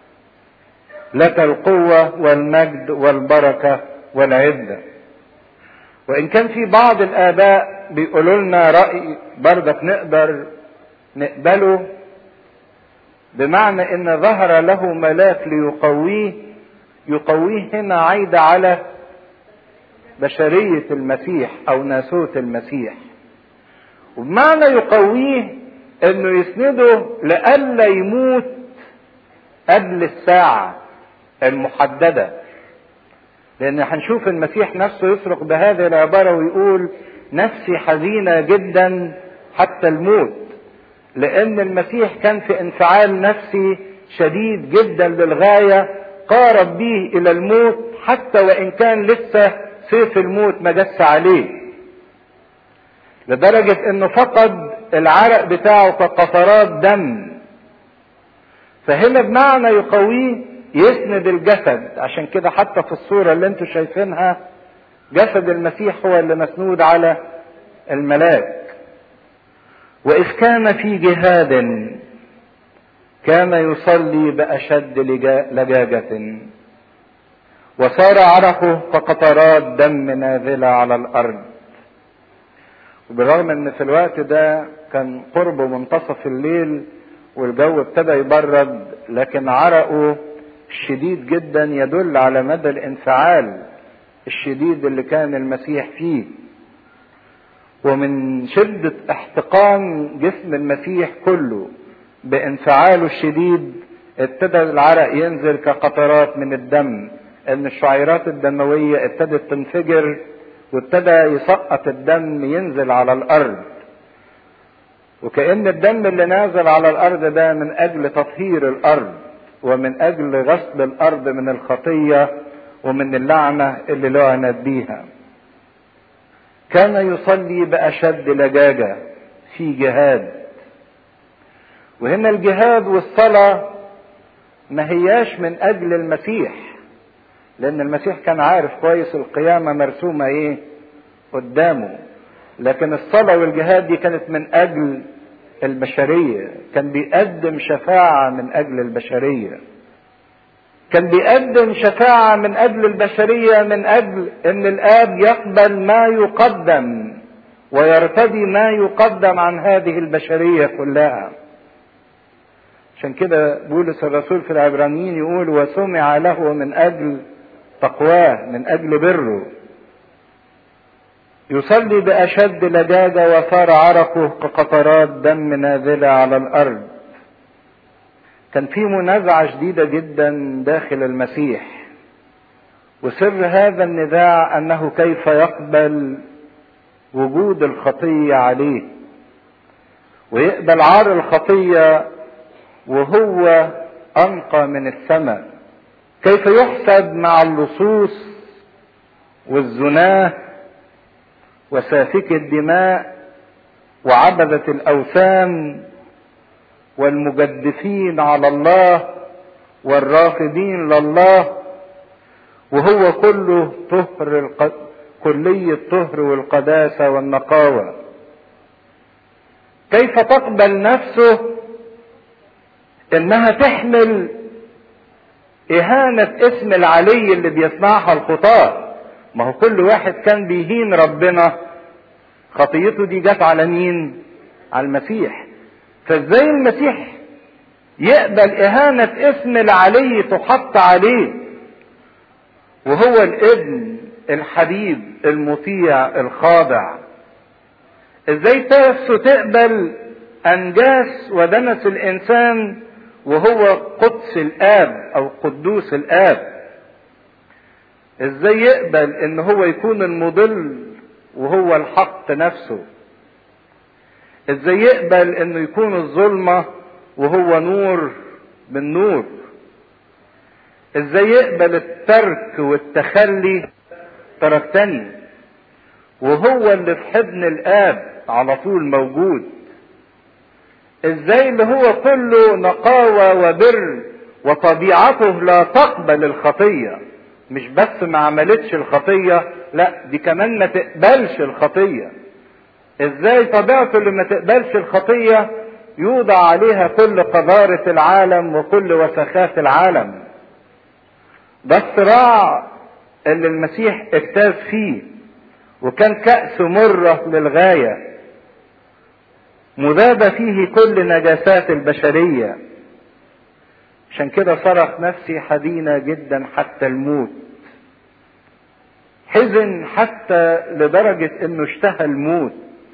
لك القوة والمجد والبركة والعدة وإن كان في بعض الآباء بيقولوا لنا رأي برضك نقدر نقبله بمعنى ان ظهر له ملاك ليقويه يقويه هنا عايدة على بشرية المسيح او ناسوت المسيح وبمعنى يقويه انه يسنده لئلا يموت قبل الساعة المحددة لان هنشوف المسيح نفسه يصرخ بهذه العبارة ويقول نفسي حزينة جدا حتى الموت لان المسيح كان في انفعال نفسي شديد جدا للغاية قارب به الى الموت حتى وان كان لسه سيف الموت ما جس عليه لدرجة انه فقد العرق بتاعه كقطرات دم فهنا بمعنى يقويه يسند الجسد عشان كده حتى في الصورة اللي انتم شايفينها جسد المسيح هو اللي مسنود على الملاك وإذ كان في جهاد كان يصلي بأشد لجاجة وصار عرقه كقطرات دم نازلة على الأرض وبالرغم ان في الوقت ده كان قرب منتصف الليل والجو ابتدى يبرد لكن عرقه الشديد جدا يدل على مدى الانفعال الشديد اللي كان المسيح فيه ومن شدة احتقان جسم المسيح كله بانفعاله الشديد ابتدى العرق ينزل كقطرات من الدم ان الشعيرات الدموية ابتدت تنفجر وابتدى يسقط الدم ينزل على الارض وكأن الدم اللي نازل على الارض ده من اجل تطهير الارض ومن اجل غسل الارض من الخطية ومن اللعنة اللي لعنت بيها كان يصلي باشد لجاجة في جهاد وهنا الجهاد والصلاة ما هياش من اجل المسيح لان المسيح كان عارف كويس القيامة مرسومة ايه قدامه لكن الصلاة والجهاد دي كانت من اجل البشرية كان بيقدم شفاعة من اجل البشرية كان بيقدم شفاعة من اجل البشرية من اجل ان الاب يقبل ما يقدم ويرتدي ما يقدم عن هذه البشرية كلها عشان كده بولس الرسول في العبرانيين يقول وسمع له من اجل تقواه من اجل بره يصلي باشد لجاجه وصار عرقه كقطرات دم نازله على الارض كان في منازعه شديده جدا داخل المسيح وسر هذا النزاع انه كيف يقبل وجود الخطيه عليه ويقبل عار الخطيه وهو انقى من السماء كيف يحسب مع اللصوص والزناه وسافك الدماء وعبدة الأوثان والمجدفين على الله والرافضين لله وهو كله طهر الق... كلية الطهر والقداسة والنقاوة كيف تقبل نفسه انها تحمل اهانة اسم العلي اللي بيصنعها الخطاه ما هو كل واحد كان بيهين ربنا خطيته دي جت على مين على المسيح فازاي المسيح يقبل اهانة اسم العلي تحط عليه وهو الابن الحبيب المطيع الخاضع ازاي نفسه تقبل انجاس ودنس الانسان وهو قدس الاب او قدوس الاب ازاي يقبل ان هو يكون المضل وهو الحق نفسه ازاي يقبل انه يكون الظلمة وهو نور بالنور ازاي يقبل الترك والتخلي تركتني وهو اللي في حضن الاب على طول موجود ازاي اللي هو كله نقاوة وبر وطبيعته لا تقبل الخطيه مش بس ما عملتش الخطية لا دي كمان ما تقبلش الخطية ازاي طبيعته اللي ما تقبلش الخطية يوضع عليها كل قذارة العالم وكل وسخات العالم ده الصراع اللي المسيح اجتاز فيه وكان كأس مرة للغاية مذاب فيه كل نجاسات البشرية عشان كده صرخ نفسي حزينة جدا حتى الموت حزن حتى لدرجة انه اشتهى الموت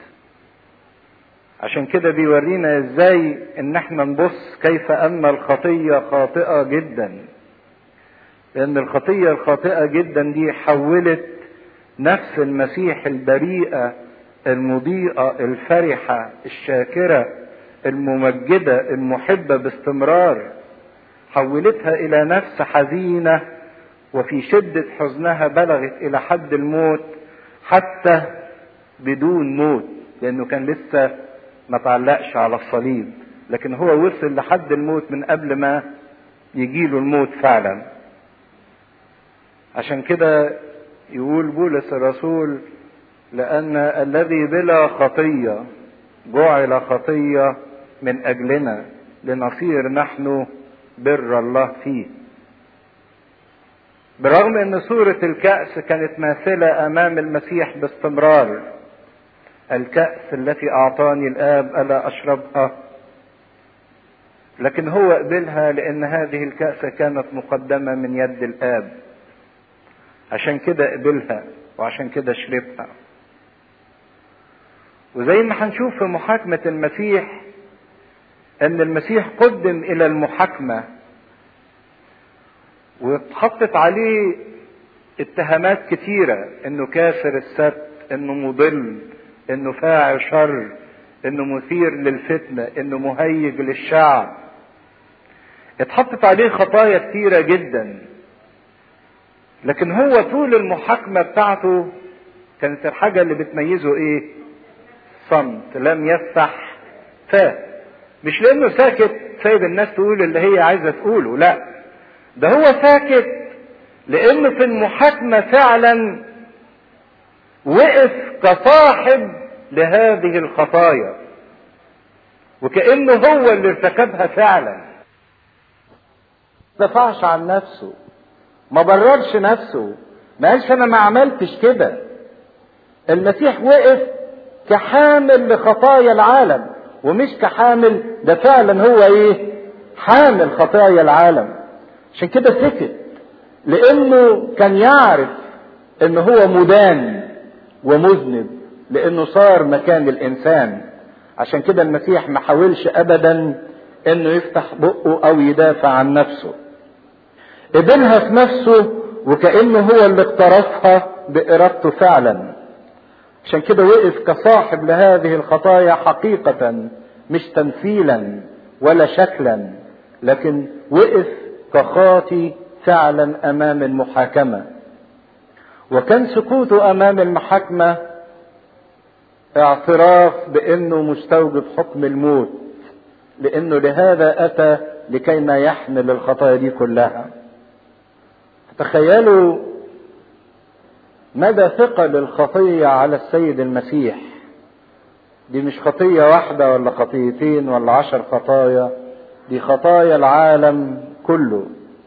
عشان كده بيورينا ازاي ان احنا نبص كيف ان الخطية خاطئة جدا لان الخطية الخاطئة جدا دي حولت نفس المسيح البريئة المضيئة الفرحة الشاكرة الممجدة المحبة باستمرار حولتها الى نفس حزينة وفي شدة حزنها بلغت الى حد الموت حتى بدون موت لانه كان لسه ما تعلقش على الصليب لكن هو وصل لحد الموت من قبل ما يجيله الموت فعلا عشان كده يقول بولس الرسول لأن الذي بلا خطية جعل خطية من أجلنا لنصير نحن بر الله فيه برغم ان صورة الكأس كانت ماثلة امام المسيح باستمرار الكأس التي اعطاني الاب الا اشربها لكن هو قبلها لان هذه الكأس كانت مقدمة من يد الاب عشان كده قبلها وعشان كده شربها وزي ما هنشوف في محاكمة المسيح ان المسيح قدم الى المحاكمة واتحطت عليه اتهامات كتيرة انه كاسر السبت انه مضل انه فاعل شر انه مثير للفتنة انه مهيج للشعب اتحطت عليه خطايا كتيرة جدا لكن هو طول المحاكمة بتاعته كانت الحاجة اللي بتميزه ايه صمت لم يفتح فاه مش لانه ساكت سايب الناس تقول اللي هي عايزة تقوله لا ده هو ساكت لانه في المحاكمة فعلا وقف كصاحب لهذه الخطايا وكأنه هو اللي ارتكبها فعلا دفعش عن نفسه ما بررش نفسه ما قالش انا ما عملتش كده المسيح وقف كحامل لخطايا العالم ومش كحامل ده فعلا هو ايه حامل خطايا العالم عشان كده سكت لانه كان يعرف ان هو مدان ومذنب لانه صار مكان الانسان عشان كده المسيح ما حاولش ابدا انه يفتح بقه او يدافع عن نفسه قبلها في نفسه وكانه هو اللي اقترفها بارادته فعلا عشان كده وقف كصاحب لهذه الخطايا حقيقة مش تمثيلا ولا شكلا لكن وقف كخاطي فعلا امام المحاكمة وكان سكوته امام المحاكمة اعتراف بانه مستوجب حكم الموت لانه لهذا اتى لكي ما يحمل الخطايا دي كلها تخيلوا مدى ثقل الخطية على السيد المسيح دي مش خطية واحدة ولا خطيتين ولا عشر خطايا دي خطايا العالم كله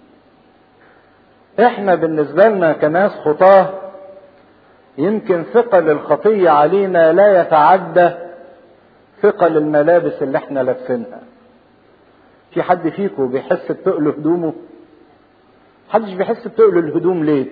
احنا بالنسبة لنا كناس خطاه يمكن ثقل الخطية علينا لا يتعدى ثقل الملابس اللي احنا لابسينها في حد فيكم بيحس بتقل هدومه محدش بيحس بتقل الهدوم ليه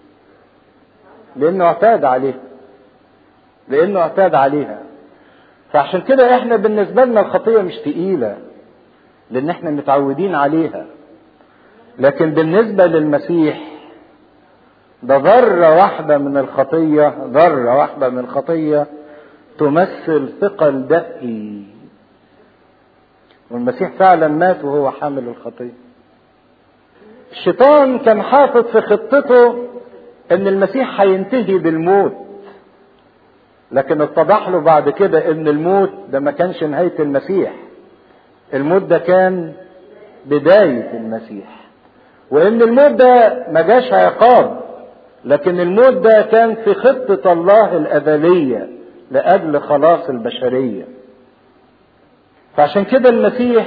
لانه اعتاد عليها لانه اعتاد عليها فعشان كده احنا بالنسبة لنا الخطية مش تقيلة لان احنا متعودين عليها لكن بالنسبة للمسيح ده ذرة واحدة من الخطية ذرة واحدة من الخطية تمثل ثقل دقي والمسيح فعلا مات وهو حامل الخطية الشيطان كان حاطط في خطته ان المسيح هينتهي بالموت لكن اتضح له بعد كده ان الموت ده ما كانش نهاية المسيح الموت ده كان بداية المسيح وان الموت ده ما جاش عقاب لكن الموت ده كان في خطة الله الأزلية لأجل خلاص البشرية فعشان كده المسيح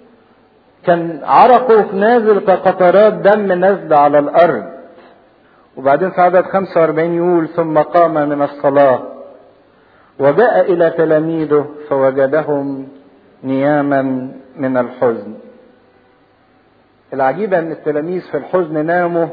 كان عرقه نازل كقطرات دم نازلة على الأرض وبعدين في عدد 45 يقول ثم قام من الصلاة وجاء إلى تلاميذه فوجدهم نياما من الحزن العجيب ان التلاميذ في الحزن ناموا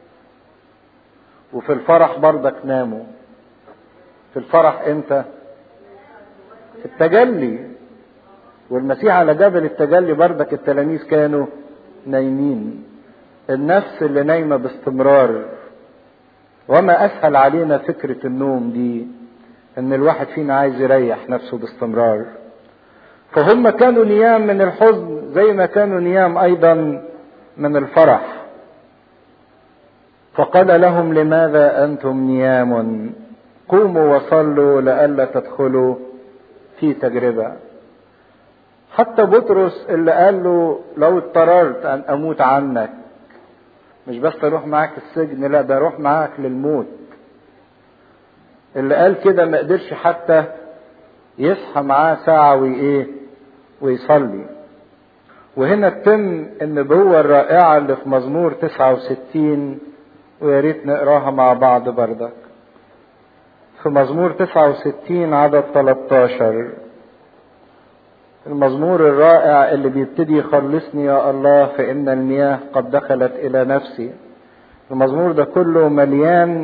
وفي الفرح برضك ناموا في الفرح امتى في التجلي والمسيح على جبل التجلي برضك التلاميذ كانوا نايمين النفس اللي نايمه باستمرار وما اسهل علينا فكره النوم دي ان الواحد فينا عايز يريح نفسه باستمرار فهم كانوا نيام من الحزن زي ما كانوا نيام ايضا من الفرح فقال لهم لماذا انتم نيام قوموا وصلوا لئلا تدخلوا في تجربه حتى بطرس اللي قال له لو اضطررت ان اموت عنك مش بس اروح معاك السجن لا ده اروح معاك للموت اللي قال كده ما قدرش حتى يصحى معاه ساعة وايه ويصلي وهنا تتم النبوة الرائعة اللي في مزمور 69 ويا ريت نقراها مع بعض بردك في مزمور 69 عدد 13 المزمور الرائع اللي بيبتدي يخلصني يا الله فإن المياه قد دخلت إلى نفسي المزمور ده كله مليان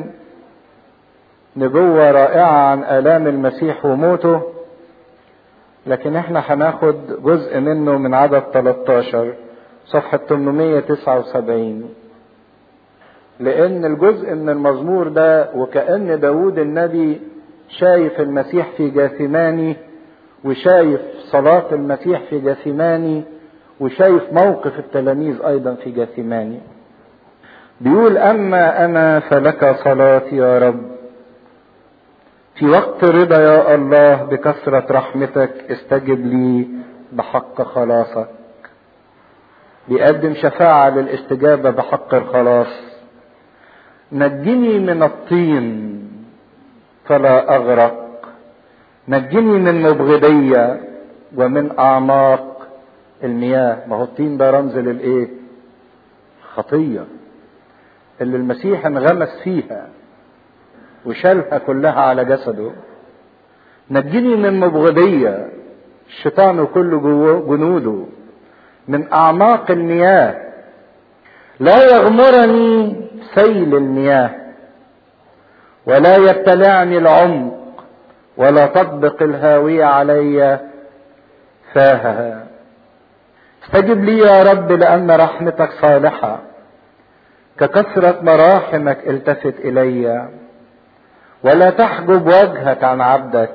نبوة رائعة عن آلام المسيح وموته لكن احنا هناخد جزء منه من عدد 13 صفحة 879 لأن الجزء من المزمور ده وكأن داود النبي شايف المسيح في جاثماني وشايف صلاة المسيح في جاثماني وشايف موقف التلاميذ أيضا في جاثماني بيقول أما أنا فلك صلاتي يا رب في وقت رضا يا الله بكثرة رحمتك استجب لي بحق خلاصك بيقدم شفاعة للاستجابة بحق الخلاص نجني من الطين فلا أغرق نجني من مبغضية ومن أعماق المياه ما هو الطين ده رمز للإيه خطية اللي المسيح انغمس فيها وشالها كلها على جسده نجني من مبغضية الشيطان وكل جنوده من أعماق المياه لا يغمرني سيل المياه ولا يبتلعني العمق ولا تطبق الهاوية علي فاهها استجب لي يا رب لأن رحمتك صالحة ككثرة مراحمك التفت إليّ ولا تحجب وجهك عن عبدك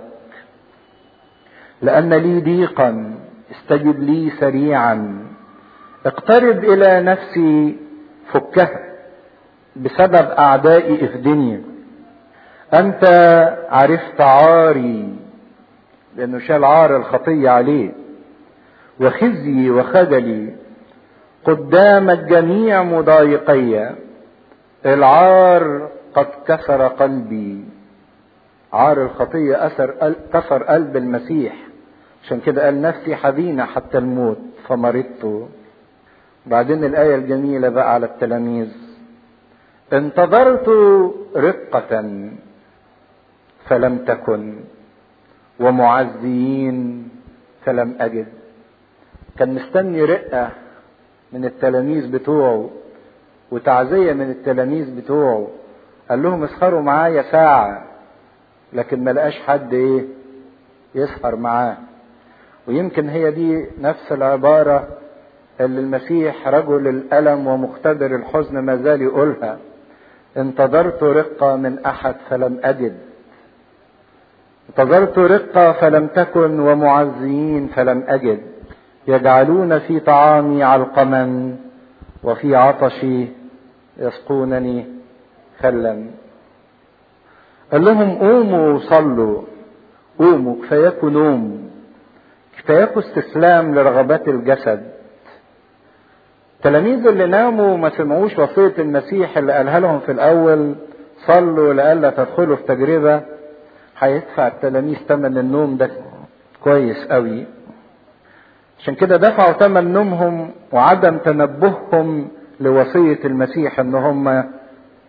لان لي ضيقا استجب لي سريعا اقترب الى نفسي فكها بسبب اعدائي افدني انت عرفت عاري لانه شال عار الخطيه عليه وخزي وخجلي قدام الجميع مضايقي العار قد كسر قلبي عار الخطية أثر كسر قلب المسيح عشان كده قال نفسي حزينة حتى الموت فمرضت بعدين الآية الجميلة بقى على التلاميذ انتظرت رقة فلم تكن ومعزيين فلم أجد كان مستني رقة من التلاميذ بتوعه وتعزية من التلاميذ بتوعه قال لهم اسهروا معايا ساعة لكن ما لقاش حد ايه يسهر معاه ويمكن هي دي نفس العبارة اللي المسيح رجل الألم ومختبر الحزن ما زال يقولها انتظرت رقة من أحد فلم أجد انتظرت رقة فلم تكن ومعزيين فلم أجد يجعلون في طعامي علقما وفي عطشي يسقونني خلا قال لهم قوموا وصلوا قوموا كفاياكوا نوم كفاياكوا استسلام لرغبات الجسد التلاميذ اللي ناموا ما سمعوش وصية المسيح اللي قالها لهم في الأول صلوا لئلا تدخلوا في تجربة هيدفع التلاميذ ثمن النوم ده كويس قوي عشان كده دفعوا ثمن نومهم وعدم تنبههم لوصية المسيح ان هم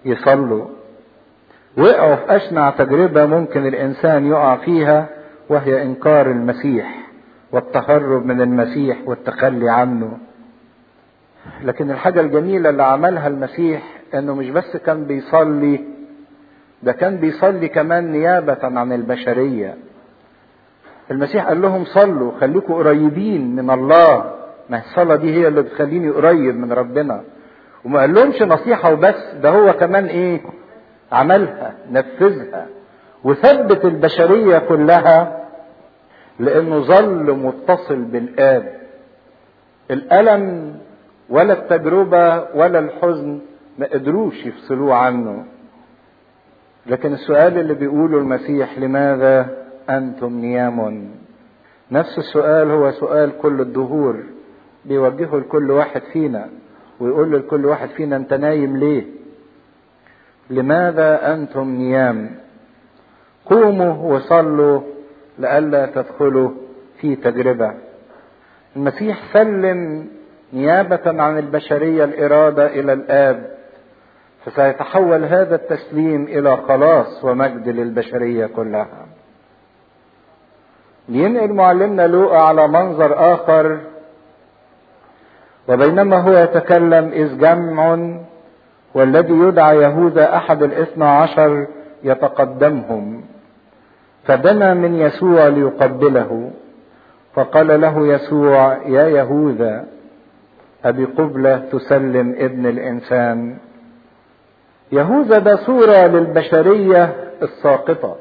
يصلوا وقعوا في أشنع تجربة ممكن الإنسان يقع فيها وهي إنكار المسيح والتهرب من المسيح والتخلي عنه لكن الحاجة الجميلة اللي عملها المسيح انه مش بس كان بيصلي ده كان بيصلي كمان نيابة عن البشرية المسيح قال لهم صلوا خليكم قريبين من الله ما الصلاة دي هي اللي بتخليني قريب من ربنا وما قال لهمش نصيحة وبس ده هو كمان ايه عملها نفذها وثبت البشرية كلها لانه ظل متصل بالاب الالم ولا التجربة ولا الحزن ما قدروش يفصلوه عنه لكن السؤال اللي بيقوله المسيح لماذا أنتم نيام نفس السؤال هو سؤال كل الدهور بيوجهه لكل واحد فينا ويقول لكل واحد فينا انت نايم ليه لماذا أنتم نيام قوموا وصلوا لئلا تدخلوا في تجربة المسيح سلم نيابة عن البشرية الإرادة إلى الآب فسيتحول هذا التسليم إلى خلاص ومجد للبشرية كلها لينقل معلمنا لوقا على منظر آخر وبينما هو يتكلم إذ جمع والذي يدعى يهوذا أحد الاثنى عشر يتقدمهم فدنا من يسوع ليقبله فقال له يسوع يا يهوذا أبي قبلة تسلم ابن الإنسان يهوذا ده صورة للبشرية الساقطة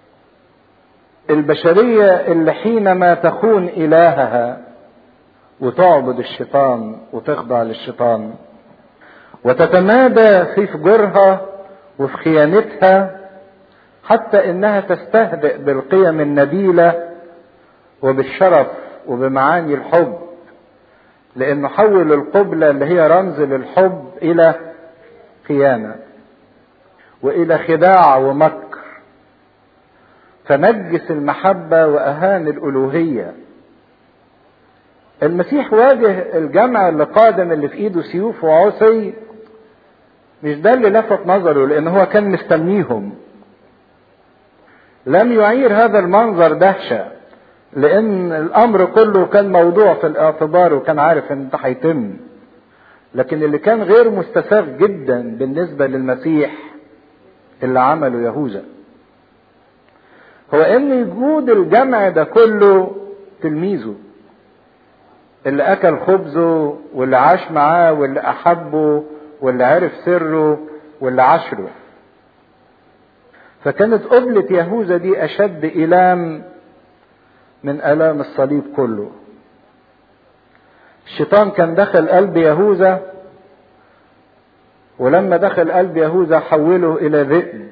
البشرية اللي حينما تخون إلهها وتعبد الشيطان وتخضع للشيطان وتتمادى في فجورها وفي خيانتها حتى انها تستهزئ بالقيم النبيله وبالشرف وبمعاني الحب لانه حول القبله اللي هي رمز للحب الى خيانه والى خداع ومكر فنجس المحبه واهان الالوهيه المسيح واجه الجمع اللي قادم اللي في ايده سيوف وعصي مش ده اللي لفت نظره لان هو كان مستنيهم لم يعير هذا المنظر دهشه لان الامر كله كان موضوع في الاعتبار وكان عارف ان ده هيتم لكن اللي كان غير مستساغ جدا بالنسبه للمسيح اللي عمله يهوذا هو ان وجود الجمع ده كله تلميذه اللي اكل خبزه واللي عاش معاه واللي احبه واللي عرف سره واللي عاشره فكانت قبلة يهوذا دي اشد الام من الام الصليب كله الشيطان كان دخل قلب يهوذا ولما دخل قلب يهوذا حوله الى ذئب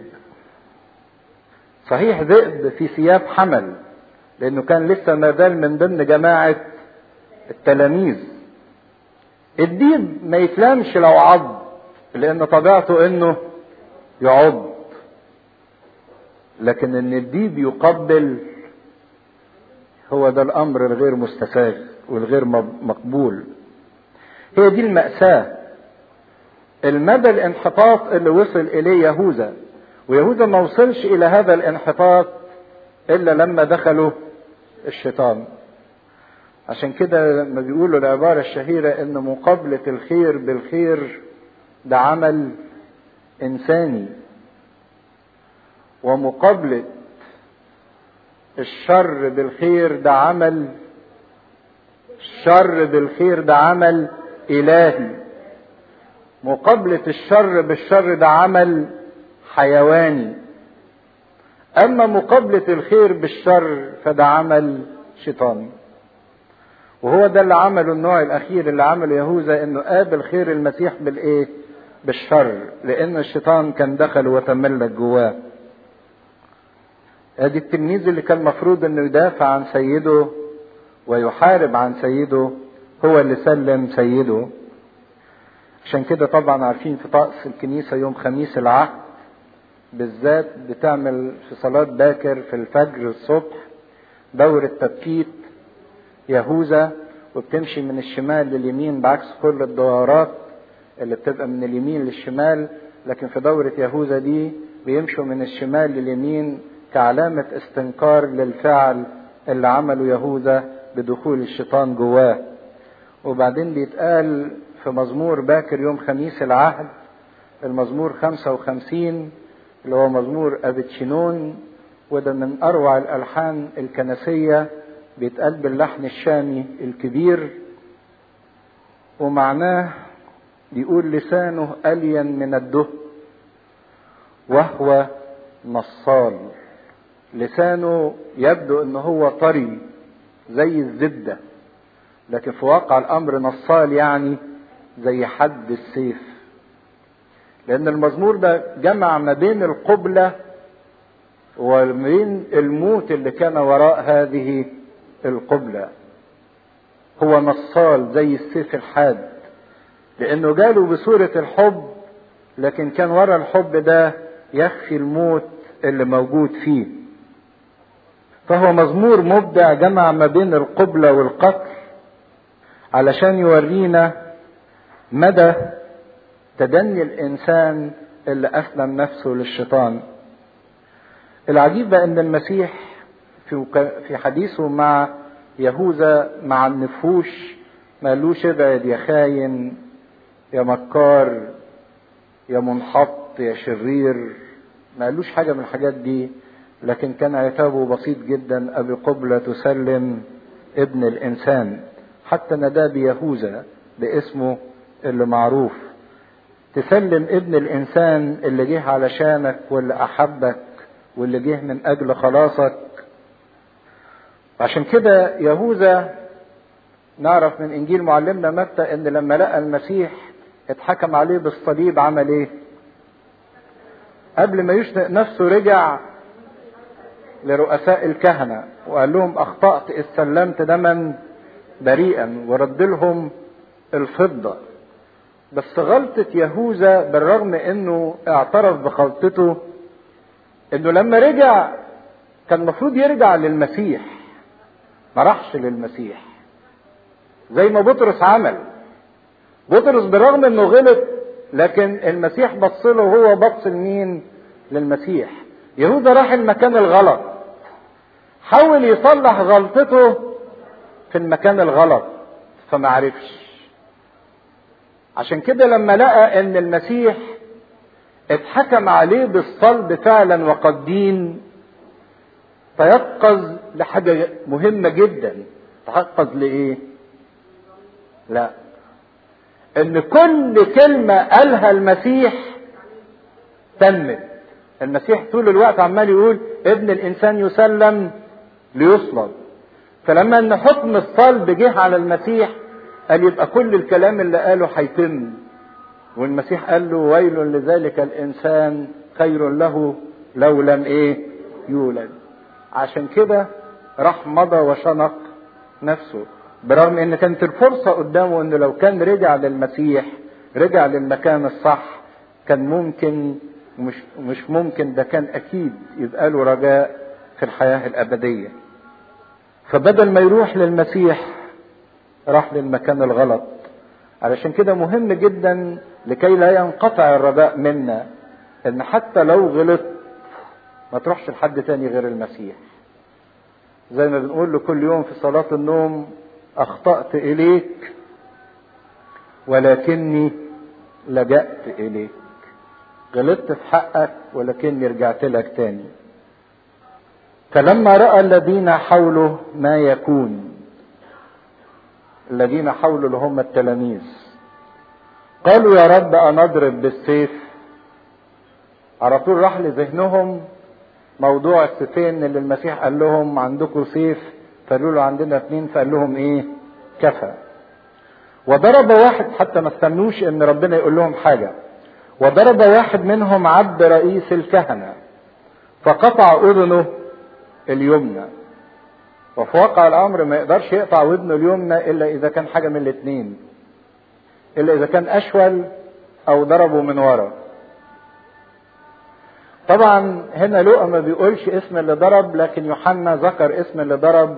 صحيح ذئب في ثياب حمل لانه كان لسه ما زال من ضمن جماعه التلاميذ الديب ما يتلامش لو عض لان طبيعته انه يعض لكن ان الديب يقبل هو ده الامر الغير مستساغ والغير مقبول هي دي المأساة المدى الانحطاط اللي وصل اليه يهوذا ويهوذا ما وصلش الى هذا الانحطاط الا لما دخلوا الشيطان عشان كده لما بيقولوا العبارة الشهيرة ان مقابلة الخير بالخير ده عمل انساني ومقابلة الشر بالخير ده عمل الشر بالخير ده عمل الهي مقابلة الشر بالشر ده عمل حيواني اما مقابلة الخير بالشر فده عمل شيطاني وهو ده اللي عمله النوع الاخير اللي عمله يهوذا انه قابل خير المسيح بالايه بالشر لان الشيطان كان دخل وتملك جواه ادي التلميذ اللي كان مفروض انه يدافع عن سيده ويحارب عن سيده هو اللي سلم سيده عشان كده طبعا عارفين في طقس الكنيسة يوم خميس العهد بالذات بتعمل في صلاة باكر في الفجر الصبح دورة تبكيت يهوذا وبتمشي من الشمال لليمين بعكس كل الدورات اللي بتبقى من اليمين للشمال لكن في دورة يهوذا دي بيمشوا من الشمال لليمين كعلامة استنكار للفعل اللي عمله يهوذا بدخول الشيطان جواه وبعدين بيتقال في مزمور باكر يوم خميس العهد المزمور 55 اللي هو مزمور أبتشنون وده من أروع الألحان الكنسية بيتقال باللحن الشامي الكبير ومعناه بيقول لسانه ألين من الدهن وهو نصال لسانه يبدو ان هو طري زي الزبدة لكن في واقع الامر نصال يعني زي حد السيف لان المزمور ده جمع ما بين القبلة وما بين الموت اللي كان وراء هذه القبلة هو نصال زي السيف الحاد لانه جاله بصورة الحب لكن كان ورا الحب ده يخفي الموت اللي موجود فيه فهو مزمور مبدع جمع ما بين القبلة والقتل علشان يورينا مدى تدني الإنسان اللي أسلم نفسه للشيطان العجيب بقى أن المسيح في في حديثه مع يهوذا مع النفوش ما قالوش ابعد يا خاين يا مكار يا منحط يا شرير ما قالوش حاجة من الحاجات دي لكن كان عتابه بسيط جدا أبي قبلة تسلم ابن الإنسان حتى نداه بيهوذا باسمه اللي معروف تسلم ابن الإنسان اللي جه علشانك واللي أحبك واللي جه من أجل خلاصك عشان كده يهوذا نعرف من إنجيل معلمنا متى إن لما لقى المسيح اتحكم عليه بالصليب عمل إيه؟ قبل ما يشنق نفسه رجع لرؤساء الكهنة وقال لهم أخطأت إذ سلمت دما بريئا ورد لهم الفضة بس غلطة يهوذا بالرغم انه اعترف بغلطته انه لما رجع كان المفروض يرجع للمسيح ما راحش للمسيح زي ما بطرس عمل بطرس بالرغم انه غلط لكن المسيح بص له وهو بص لمين للمسيح يهوذا راح المكان الغلط حاول يصلح غلطته في المكان الغلط فما عرفش عشان كده لما لقى ان المسيح اتحكم عليه بالصلب فعلا وقد دين تيقظ لحاجة مهمة جدا تيقظ لإيه؟ لا ان كل كلمة قالها المسيح تمت المسيح طول الوقت عمال يقول ابن الانسان يسلم ليصلب فلما ان حكم الصلب جه على المسيح قال يبقى كل الكلام اللي قاله هيتم والمسيح قال له ويل لذلك الانسان خير له لو لم ايه يولد عشان كده راح مضى وشنق نفسه برغم ان كانت الفرصة قدامه انه لو كان رجع للمسيح رجع للمكان الصح كان ممكن مش مش ممكن ده كان اكيد يبقى له رجاء في الحياة الابدية فبدل ما يروح للمسيح راح للمكان الغلط علشان كده مهم جدا لكي لا ينقطع الرجاء منا ان حتى لو غلط ما تروحش لحد تاني غير المسيح زي ما بنقول له كل يوم في صلاة النوم اخطأت اليك ولكني لجأت اليك غلطت في حقك ولكني رجعت لك تاني فلما رأى الذين حوله ما يكون الذين حوله اللي هم التلاميذ قالوا يا رب أنضرب بالسيف على طول راح لذهنهم موضوع السيفين اللي المسيح قال لهم عندكم سيف فقالوا له عندنا اثنين فقال لهم ايه كفى وضرب واحد حتى ما استنوش ان ربنا يقول لهم حاجه وضرب واحد منهم عبد رئيس الكهنه فقطع اذنه اليمنى وفي واقع الامر ما يقدرش يقطع ودنه اليمنى الا اذا كان حاجه من الاثنين الا اذا كان اشول او ضربه من ورا طبعا هنا لقى ما بيقولش اسم اللي ضرب لكن يوحنا ذكر اسم اللي ضرب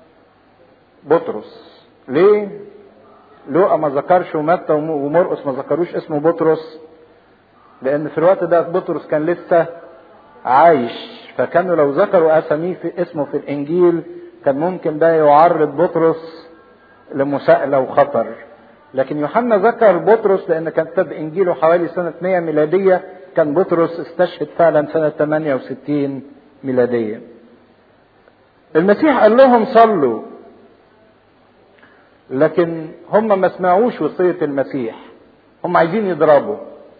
بطرس ليه لقى ما ذكرش ومتى ومرقس ما ذكروش اسم بطرس لان في الوقت ده بطرس كان لسه عايش فكانوا لو ذكروا اساميه في اسمه في الانجيل كان ممكن ده يعرض بطرس لمساءلة وخطر لكن يوحنا ذكر بطرس لان كان كتب انجيله حوالي سنة 100 ميلادية كان بطرس استشهد فعلا سنة 68 ميلادية المسيح قال لهم صلوا لكن هم ما سمعوش وصية المسيح هم عايزين يضربوا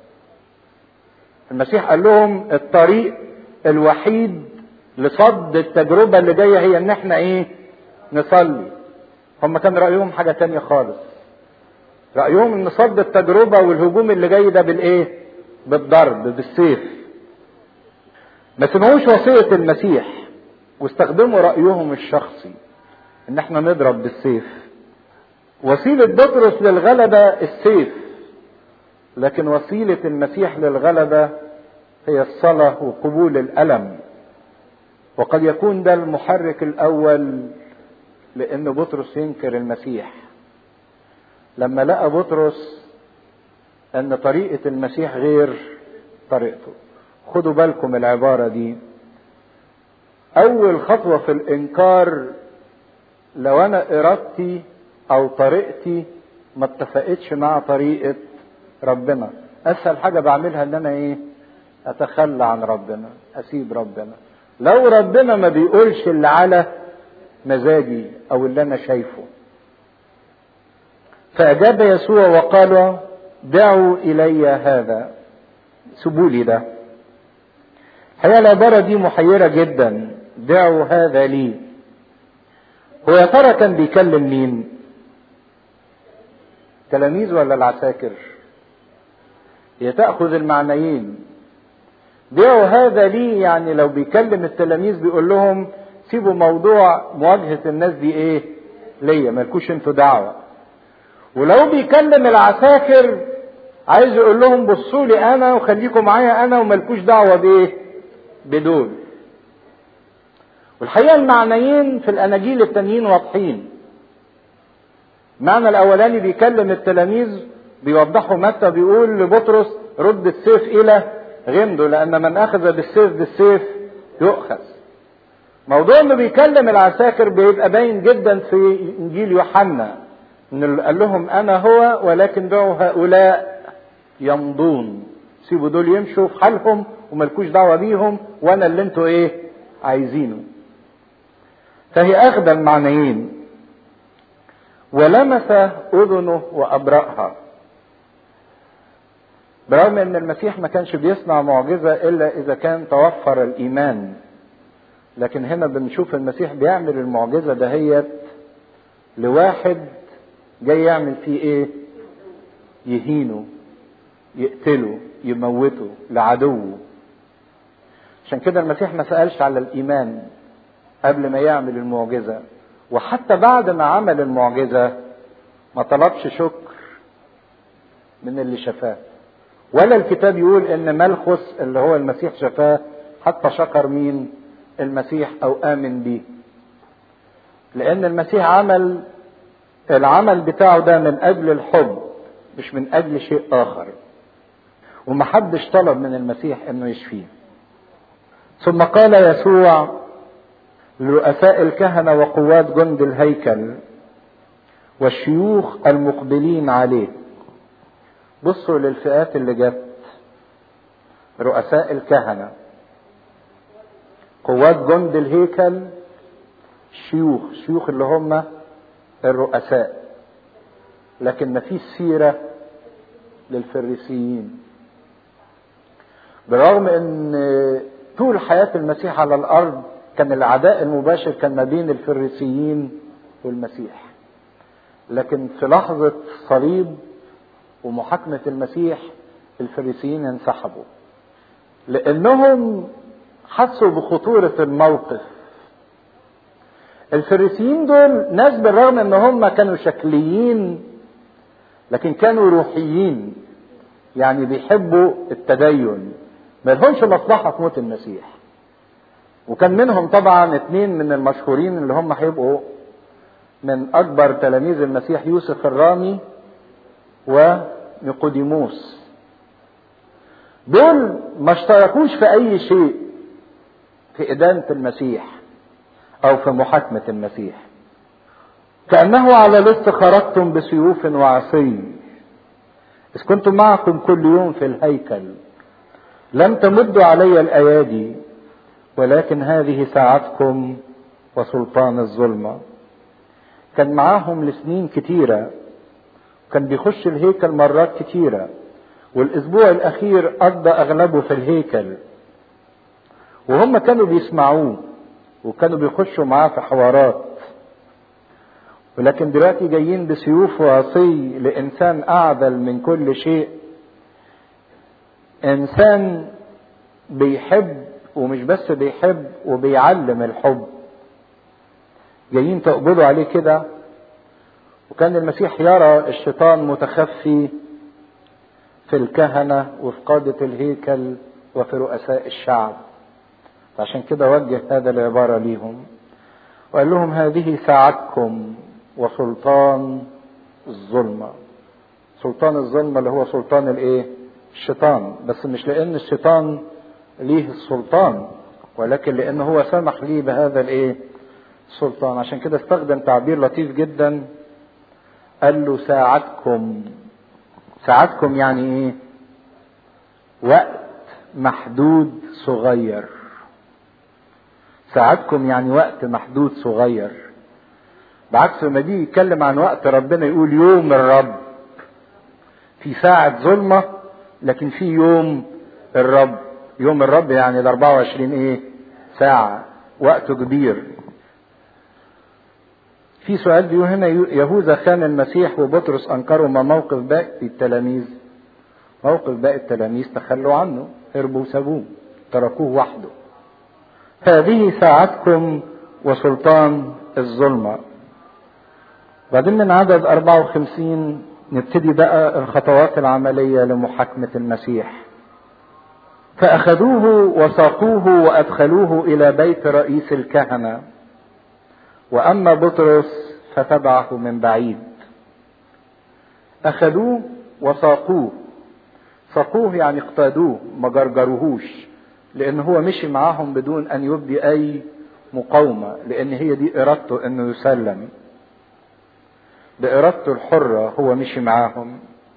المسيح قال لهم الطريق الوحيد لصد التجربة اللي جاية هي ان احنا ايه نصلي هم كان رأيهم حاجة تانية خالص رأيهم ان صد التجربة والهجوم اللي جاي ده بالايه بالضرب بالسيف ما سمعوش وصية المسيح واستخدموا رأيهم الشخصي ان احنا نضرب بالسيف وسيلة بطرس للغلبة السيف لكن وسيلة المسيح للغلبة هي الصلاة وقبول الألم وقد يكون ده المحرك الأول لأن بطرس ينكر المسيح لما لقى بطرس أن طريقة المسيح غير طريقته خدوا بالكم العبارة دي أول خطوة في الإنكار لو أنا إرادتي أو طريقتي ما اتفقتش مع طريقة ربنا أسهل حاجة بعملها إن أنا إيه أتخلى عن ربنا أسيب ربنا لو ربنا ما بيقولش اللي على مزاجي أو اللي أنا شايفه فأجاب يسوع وقال دعوا إلي هذا سيبوا لي ده الحقيقة العبارة دي محيرة جدا دعوا هذا لي هو يا ترى كان بيكلم مين تلاميذ ولا العساكر هي تأخذ المعنيين دعوا هذا لي يعني لو بيكلم التلاميذ بيقول لهم سيبوا موضوع مواجهة الناس دي ايه ليا مالكوش انتوا دعوة ولو بيكلم العساكر عايز يقول لهم بصوا لي انا وخليكم معايا انا ومالكوش دعوة بايه بدول والحقيقة المعنيين في الاناجيل التانيين واضحين المعنى الاولاني بيكلم التلاميذ بيوضحوا متى بيقول لبطرس رد السيف الى غمده لان من اخذ بالسيف بالسيف يؤخذ موضوع انه بيكلم العساكر بيبقى باين جدا في انجيل يوحنا ان قال لهم انا هو ولكن دعوا هؤلاء يمضون سيبوا دول يمشوا في حالهم وملكوش دعوه بيهم وانا اللي انتوا ايه عايزينه فهي اخذ المعنيين ولمس اذنه وابرأها برغم ان المسيح ما كانش بيصنع معجزه الا اذا كان توفر الايمان لكن هنا بنشوف المسيح بيعمل المعجزه دهيت لواحد جاي يعمل فيه ايه يهينه يقتله يموته لعدوه عشان كده المسيح ما سألش على الإيمان قبل ما يعمل المعجزة وحتى بعد ما عمل المعجزة ما طلبش شكر من اللي شفاه ولا الكتاب يقول ان ملخص اللي هو المسيح شفاه حتى شكر مين المسيح او امن بيه لان المسيح عمل العمل بتاعه ده من اجل الحب مش من اجل شيء اخر ومحدش طلب من المسيح انه يشفيه ثم قال يسوع لرؤساء الكهنة وقوات جند الهيكل والشيوخ المقبلين عليه بصوا للفئات اللي جت رؤساء الكهنة قوات جند الهيكل الشيوخ الشيوخ اللي هم الرؤساء لكن ما فيش سيرة للفريسيين بالرغم ان طول حياة المسيح على الارض كان العداء المباشر كان ما بين الفريسيين والمسيح لكن في لحظة صليب ومحاكمة المسيح الفريسيين انسحبوا لانهم حسوا بخطورة الموقف الفريسيين دول ناس بالرغم ان هم كانوا شكليين لكن كانوا روحيين يعني بيحبوا التدين ما لهمش مصلحة في موت المسيح وكان منهم طبعا اتنين من المشهورين اللي هم هيبقوا من اكبر تلاميذ المسيح يوسف الرامي ونيقوديموس دول ما اشتركوش في اي شيء في ادانة المسيح او في محاكمة المسيح كأنه على لست خرجتم بسيوف وعصي إذ كنتم معكم كل يوم في الهيكل لم تمدوا علي الأيادي ولكن هذه ساعتكم وسلطان الظلمة كان معاهم لسنين كتيرة كان بيخش الهيكل مرات كتيرة والأسبوع الأخير قضى أغلبه في الهيكل وهم كانوا بيسمعوه وكانوا بيخشوا معاه في حوارات ولكن دلوقتي جايين بسيوف وعصي لإنسان أعدل من كل شيء إنسان بيحب ومش بس بيحب وبيعلم الحب جايين تقبضوا عليه كده وكان المسيح يرى الشيطان متخفي في الكهنة وفي قادة الهيكل وفي رؤساء الشعب فعشان كده وجه هذا العبارة ليهم وقال لهم هذه ساعتكم وسلطان الظلمة سلطان الظلمة اللي هو سلطان الايه الشيطان بس مش لان الشيطان ليه السلطان ولكن لان هو سمح ليه بهذا الايه السلطان عشان كده استخدم تعبير لطيف جدا قال له ساعتكم ساعتكم يعني ايه وقت محدود صغير ساعتكم يعني وقت محدود صغير بعكس ما دي يتكلم عن وقت ربنا يقول يوم الرب في ساعة ظلمة لكن في يوم الرب يوم الرب يعني ال 24 ايه ساعة وقت كبير في سؤال بيقول هنا يهوذا خان المسيح وبطرس انكروا ما موقف باقي التلاميذ موقف باقي التلاميذ تخلوا عنه هربوا وسابوه تركوه وحده هذه ساعتكم وسلطان الظلمة بعدين من عدد 54 نبتدي بقى الخطوات العملية لمحاكمة المسيح فأخذوه وساقوه وأدخلوه إلى بيت رئيس الكهنة وأما بطرس فتبعه من بعيد أخذوه وساقوه ساقوه يعني اقتادوه ما جرجروهوش لأن هو مشي معاهم بدون أن يبدي أي مقاومة لأن هي دي إرادته أنه يسلم بإرادته الحرة هو مشي معاهم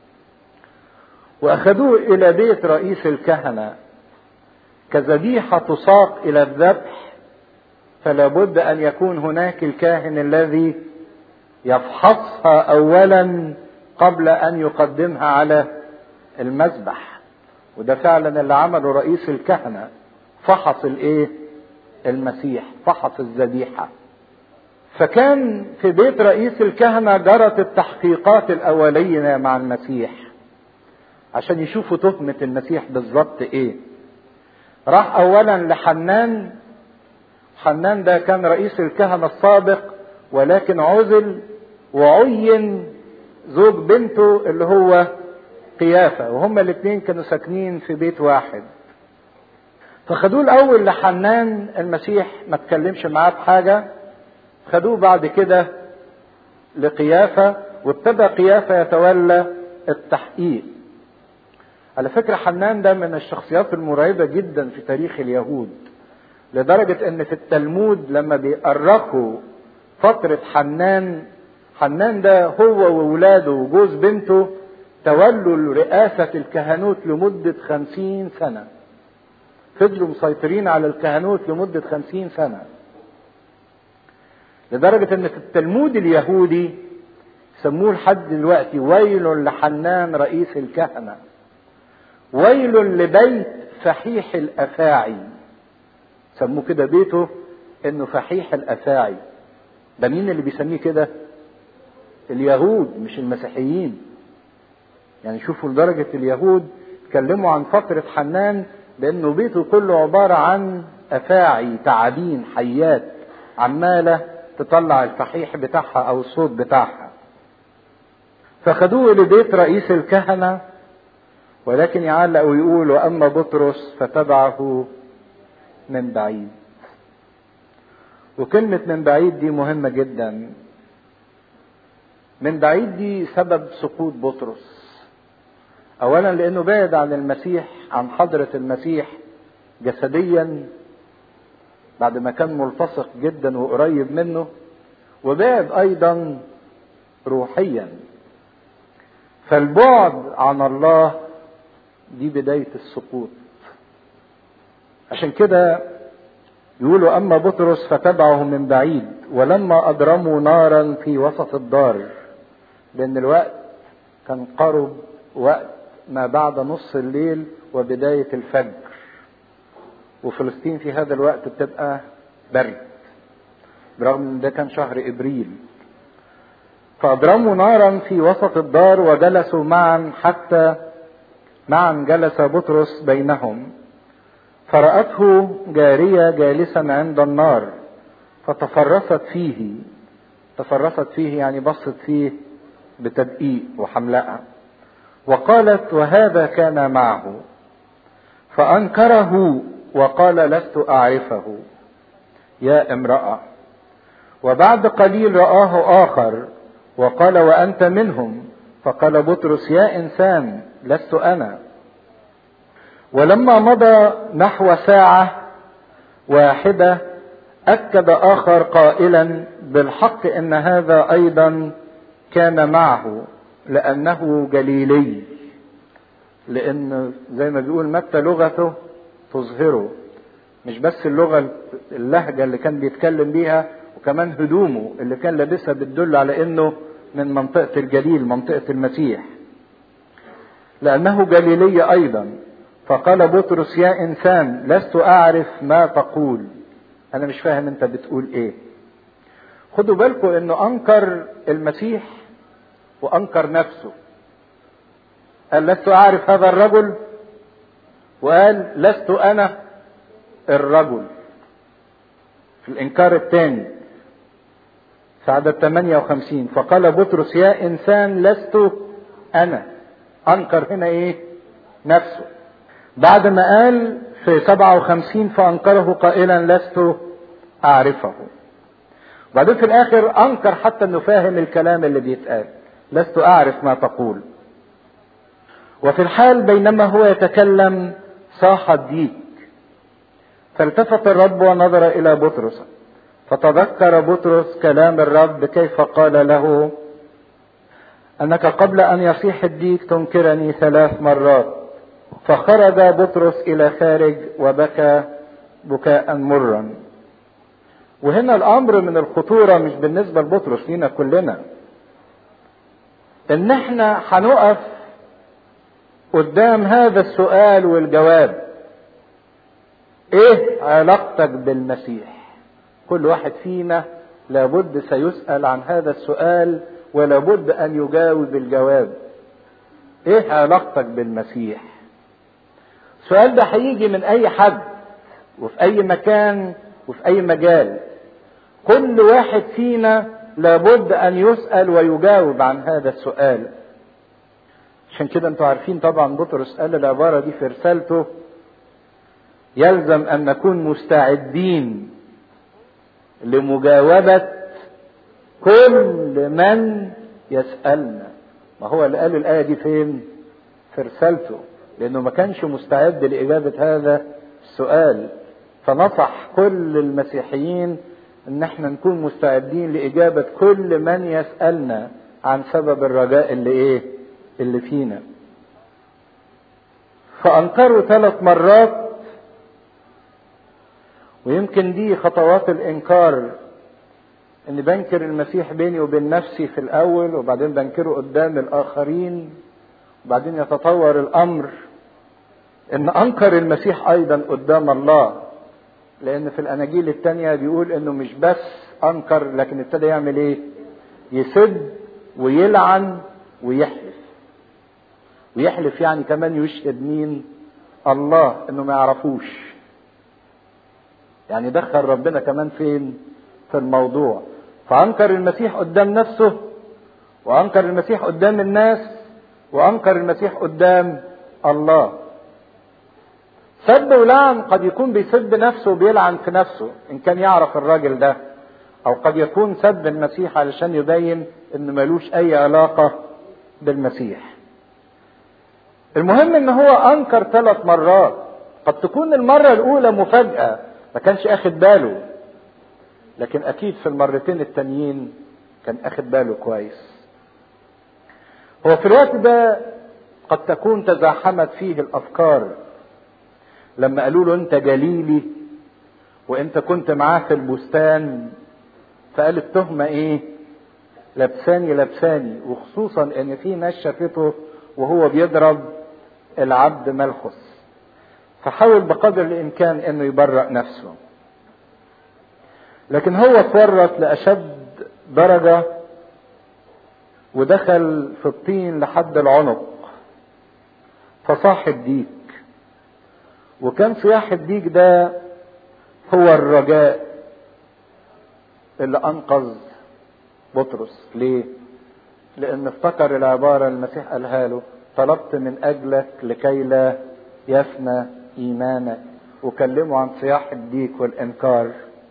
وأخذوه إلى بيت رئيس الكهنة كذبيحة تساق إلى الذبح فلا بد أن يكون هناك الكاهن الذي يفحصها أولا قبل أن يقدمها على المذبح وده فعلا اللي عمله رئيس الكهنة فحص الايه المسيح فحص الذبيحة فكان في بيت رئيس الكهنة جرت التحقيقات الأولية مع المسيح عشان يشوفوا تهمة المسيح بالظبط ايه راح اولا لحنان حنان ده كان رئيس الكهنة السابق ولكن عزل وعين زوج بنته اللي هو قيافة وهما الاثنين كانوا ساكنين في بيت واحد فخدوه الاول لحنان المسيح ما تكلمش معاه بحاجة خدوه بعد كده لقيافة وابتدى قيافة يتولى التحقيق على فكرة حنان ده من الشخصيات المرعبة جدا في تاريخ اليهود لدرجة ان في التلمود لما بيأرخوا فترة حنان حنان ده هو وولاده وجوز بنته تولوا رئاسة الكهنوت لمدة خمسين سنة فضلوا مسيطرين على الكهنوت لمدة خمسين سنة لدرجة ان في التلمود اليهودي سموه لحد دلوقتي ويل لحنان رئيس الكهنة ويل لبيت فحيح الافاعي سموه كده بيته انه فحيح الافاعي ده مين اللي بيسميه كده اليهود مش المسيحيين يعني شوفوا لدرجة اليهود اتكلموا عن فترة حنان بانه بيته كله عبارة عن افاعي تعابين حيات عمالة تطلع الفحيح بتاعها او الصوت بتاعها فخدوه لبيت رئيس الكهنة ولكن يعلق ويقول واما بطرس فتبعه من بعيد وكلمة من بعيد دي مهمة جدا من بعيد دي سبب سقوط بطرس اولا لانه بعد عن المسيح عن حضرة المسيح جسديا بعد ما كان ملتصق جدا وقريب منه وبعد ايضا روحيا فالبعد عن الله دي بداية السقوط عشان كده يقولوا أما بطرس فتبعه من بعيد ولما أضرموا نارا في وسط الدار لأن الوقت كان قرب وقت ما بعد نص الليل وبداية الفجر وفلسطين في هذا الوقت بتبقى برد برغم ان ده كان شهر ابريل فاضرموا نارا في وسط الدار وجلسوا معا حتى معا جلس بطرس بينهم فرأته جارية جالسا عند النار فتفرست فيه تفرست فيه يعني بصت فيه بتدقيق وحملقة وقالت وهذا كان معه فأنكره وقال لست أعرفه يا امرأة وبعد قليل رآه آخر وقال وأنت منهم فقال بطرس يا إنسان لست أنا ولما مضى نحو ساعة واحدة أكد آخر قائلا بالحق إن هذا أيضا كان معه لأنه جليلي لأن زي ما بيقول متى لغته تظهره مش بس اللغة اللهجة اللي كان بيتكلم بيها وكمان هدومه اللي كان لابسها بتدل على انه من منطقة الجليل منطقة المسيح لأنه جليلي أيضا فقال بطرس يا إنسان لست أعرف ما تقول أنا مش فاهم أنت بتقول إيه خدوا بالكم أنه أنكر المسيح وأنكر نفسه قال لست أعرف هذا الرجل وقال لست أنا الرجل في الإنكار الثاني في عدد 58 فقال بطرس يا إنسان لست أنا أنكر هنا إيه نفسه بعد ما قال في 57 فأنكره قائلا لست أعرفه وبعدين في الآخر أنكر حتى أنه فاهم الكلام اللي بيتقال لست أعرف ما تقول وفي الحال بينما هو يتكلم صاح الديك فالتفت الرب ونظر إلى بطرس فتذكر بطرس كلام الرب كيف قال له انك قبل ان يصيح الديك تنكرني ثلاث مرات فخرج بطرس الى خارج وبكى بكاء مرا وهنا الامر من الخطوره مش بالنسبه لبطرس لينا كلنا ان احنا هنقف قدام هذا السؤال والجواب ايه علاقتك بالمسيح كل واحد فينا لابد سيسأل عن هذا السؤال ولابد أن يجاوب الجواب إيه علاقتك بالمسيح؟ السؤال ده هيجي من أي حد وفي أي مكان وفي أي مجال كل واحد فينا لابد أن يسأل ويجاوب عن هذا السؤال عشان كده انتوا عارفين طبعا بطرس قال العبارة دي في رسالته يلزم أن نكون مستعدين لمجاوبة كل من يسألنا ما هو اللي قال الآية دي فين في رسالته لأنه ما كانش مستعد لإجابة هذا السؤال فنصح كل المسيحيين ان احنا نكون مستعدين لإجابة كل من يسألنا عن سبب الرجاء اللي ايه اللي فينا فأنكروا ثلاث مرات ويمكن دي خطوات الانكار اني بنكر المسيح بيني وبين نفسي في الاول وبعدين بنكره قدام الاخرين وبعدين يتطور الامر ان انكر المسيح ايضا قدام الله لان في الاناجيل التانية بيقول انه مش بس انكر لكن ابتدى يعمل ايه يسد ويلعن ويحلف ويحلف يعني كمان يشهد مين الله انه ما يعرفوش يعني دخل ربنا كمان فين في الموضوع فانكر المسيح قدام نفسه وانكر المسيح قدام الناس وانكر المسيح قدام الله سب ولعن قد يكون بيسب نفسه وبيلعن في نفسه ان كان يعرف الراجل ده او قد يكون سب المسيح علشان يبين ان ملوش اي علاقه بالمسيح المهم ان هو انكر ثلاث مرات قد تكون المرة الاولى مفاجأة ما كانش اخد باله لكن اكيد في المرتين التانيين كان اخد باله كويس هو في الوقت ده قد تكون تزاحمت فيه الافكار لما قالوا له انت جليلي وانت كنت معاه في البستان فقال التهمة ايه لبساني لبساني وخصوصا ان في ناس شافته وهو بيضرب العبد ملخص فحاول بقدر الامكان انه يبرأ نفسه لكن هو اتورط لاشد درجة ودخل في الطين لحد العنق فصاح الديك وكان صياح الديك ده هو الرجاء اللي انقذ بطرس ليه لان افتكر العبارة المسيح قالها له طلبت من اجلك لكي لا يفنى ايمانك وكلمه عن صياح الديك والانكار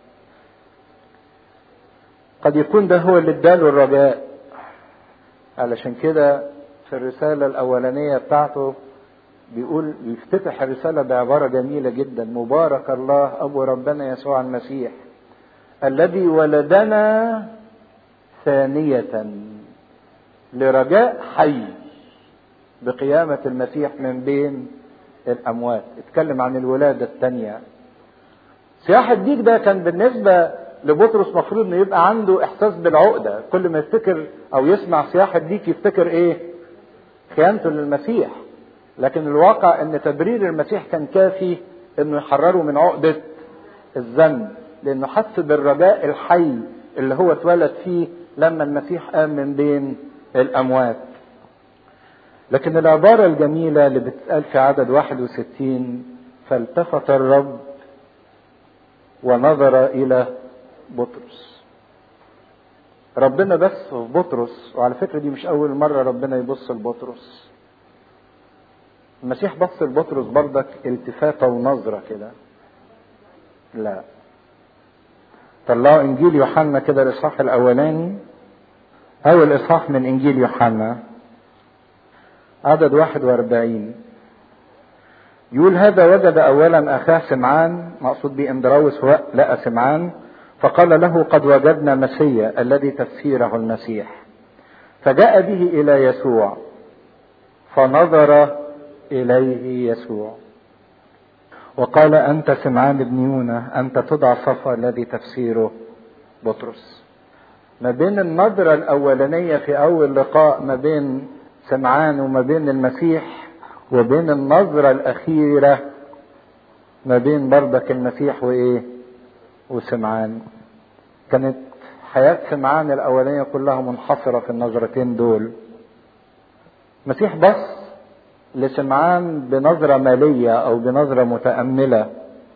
قد يكون ده هو اللي اداله الرجاء علشان كده في الرسالة الأولانية بتاعته بيقول يفتتح الرسالة بعبارة جميلة جدا مبارك الله أبو ربنا يسوع المسيح الذي ولدنا ثانية لرجاء حي بقيامة المسيح من بين الأموات اتكلم عن الولادة الثانية سياح الديك ده كان بالنسبة لبطرس مفروض انه يبقى عنده احساس بالعقدة كل ما يفتكر او يسمع سياح الديك يفتكر ايه خيانته للمسيح لكن الواقع ان تبرير المسيح كان كافي انه يحرره من عقدة الذنب لانه حس بالرجاء الحي اللي هو اتولد فيه لما المسيح قام من بين الاموات لكن العبارة الجميلة اللي بتتقال في عدد 61 فالتفت الرب ونظر إلى بطرس ربنا بس في بطرس وعلى فكرة دي مش أول مرة ربنا يبص لبطرس المسيح بص لبطرس بردك التفاتة ونظرة كده لا طلعوا إنجيل يوحنا كده الإصحاح الأولاني أول إصحاح من إنجيل يوحنا عدد 41 يقول هذا وجد اولا اخاه سمعان مقصود به اندراوس هو لقى سمعان فقال له قد وجدنا مسيا الذي تفسيره المسيح فجاء به الى يسوع فنظر اليه يسوع وقال انت سمعان بن يونا انت تدعى صفا الذي تفسيره بطرس ما بين النظرة الأولانية في أول لقاء ما بين سمعان وما بين المسيح وبين النظرة الأخيرة ما بين برضك المسيح وإيه وسمعان كانت حياة سمعان الأولانية كلها منحصرة في النظرتين دول المسيح بص لسمعان بنظرة مالية أو بنظرة متأملة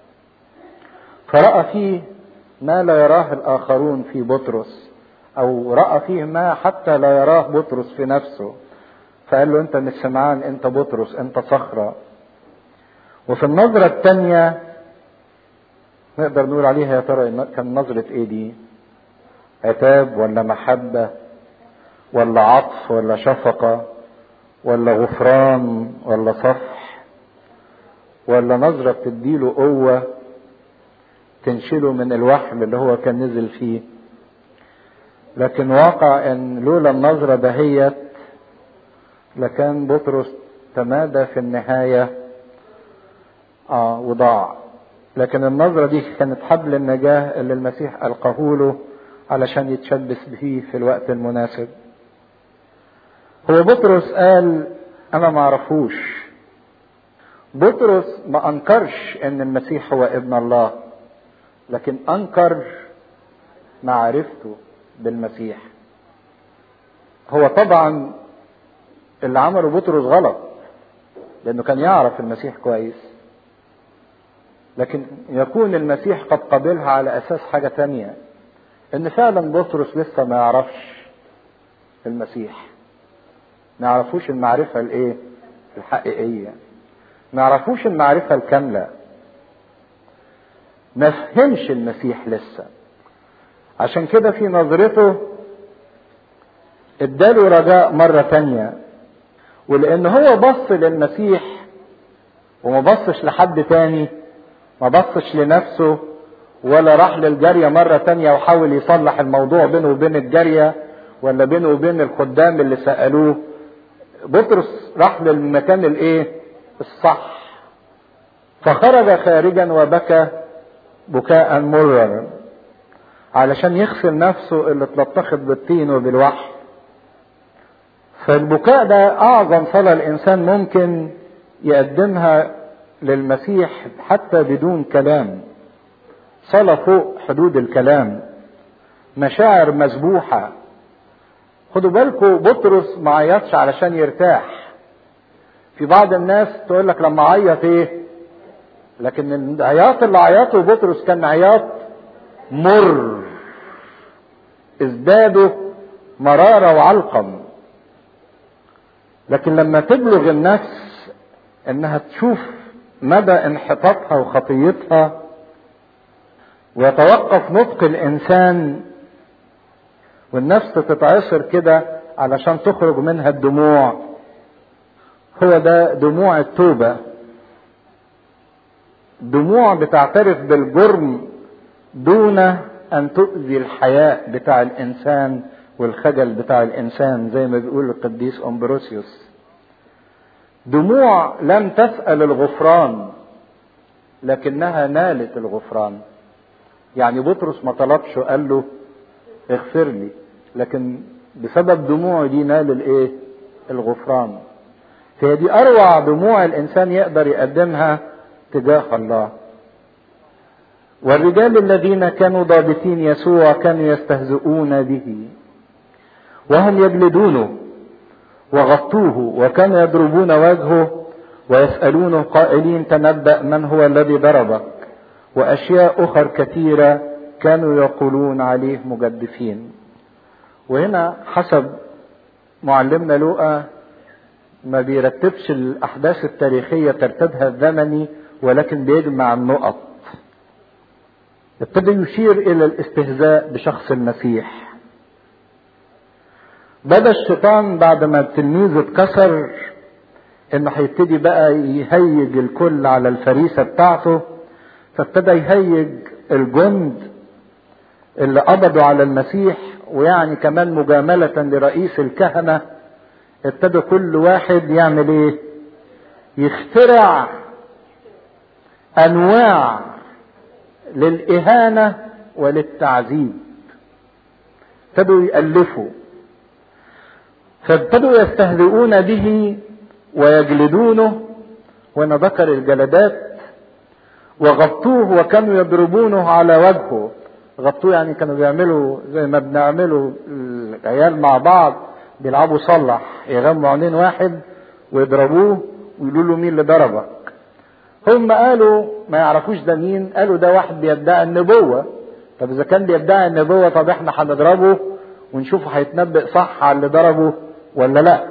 فرأى فيه ما لا يراه الآخرون في بطرس أو رأى فيه ما حتى لا يراه بطرس في نفسه فقال له انت مش سمعان انت بطرس انت صخرة وفي النظرة الثانية نقدر نقول عليها يا ترى كان نظرة ايه دي عتاب ولا محبة ولا عطف ولا شفقة ولا غفران ولا صفح ولا نظرة بتديله قوة تنشله من الوحل اللي هو كان نزل فيه لكن واقع ان لولا النظرة دهيت لكان بطرس تمادى في النهاية آه وضاع لكن النظرة دي كانت حبل النجاة اللي المسيح ألقاه له علشان يتشبث به في الوقت المناسب هو بطرس قال أنا ما أعرفوش بطرس ما أنكرش أن المسيح هو ابن الله لكن أنكر معرفته بالمسيح هو طبعا اللي عمله بطرس غلط لانه كان يعرف المسيح كويس لكن يكون المسيح قد قبلها على اساس حاجة تانية ان فعلا بطرس لسه ما يعرفش المسيح ما يعرفوش المعرفة الايه الحقيقية ما يعرفوش المعرفة الكاملة ما فهمش المسيح لسه عشان كده في نظرته اداله رجاء مرة تانية ولان هو بص للمسيح وما بصش لحد تاني ما بصش لنفسه ولا راح للجارية مرة تانية وحاول يصلح الموضوع بينه وبين الجارية ولا بينه وبين الخدام اللي سألوه بطرس راح للمكان الايه الصح فخرج خارجا وبكى بكاء مرا علشان يغسل نفسه اللي اتلطخت بالطين وبالوحي فالبكاء ده اعظم صلاة الانسان ممكن يقدمها للمسيح حتى بدون كلام صلاة فوق حدود الكلام مشاعر مسبوحة خدوا بالكم بطرس ما عيطش علشان يرتاح في بعض الناس تقول لك لما عيط ايه لكن العياط اللي عيطه بطرس كان عياط مر ازدادوا مرارة وعلقم لكن لما تبلغ النفس انها تشوف مدى انحطاطها وخطيتها ويتوقف نطق الانسان والنفس تتعصر كده علشان تخرج منها الدموع هو ده دموع التوبه دموع بتعترف بالجرم دون ان تؤذي الحياء بتاع الانسان والخجل بتاع الانسان زي ما بيقول القديس امبروسيوس دموع لم تسال الغفران لكنها نالت الغفران يعني بطرس ما طلبش وقال له اغفر لي لكن بسبب دموعه دي نال الايه الغفران فهي دي اروع دموع الانسان يقدر يقدمها تجاه الله والرجال الذين كانوا ضابطين يسوع كانوا يستهزئون به وهم يجلدونه وغطوه وكانوا يضربون وجهه ويسألونه قائلين تنبأ من هو الذي ضربك وأشياء أخر كثيرة كانوا يقولون عليه مجدفين وهنا حسب معلمنا لوقا ما بيرتبش الأحداث التاريخية ترتيبها الزمني ولكن بيجمع النقط ابتدى يشير إلى الاستهزاء بشخص المسيح بدا الشيطان بعد ما التلميذ اتكسر انه هيبتدي بقى يهيج الكل على الفريسة بتاعته فابتدى يهيج الجند اللي قبضوا على المسيح ويعني كمان مجاملة لرئيس الكهنة ابتدى كل واحد يعمل ايه يخترع انواع للاهانة وللتعذيب ابتدوا يألفوا فابتدوا يستهزئون به ويجلدونه وانا ذكر الجلدات وغطوه وكانوا يضربونه على وجهه غطوه يعني كانوا بيعملوا زي ما بنعمله العيال مع بعض بيلعبوا صلح يغموا عينين واحد ويضربوه ويقولوا له مين اللي ضربك هم قالوا ما يعرفوش ده مين قالوا ده واحد بيدعي النبوة طب اذا كان بيدعي النبوة طب احنا هنضربه ونشوفه هيتنبأ صح على اللي ضربه ولا لا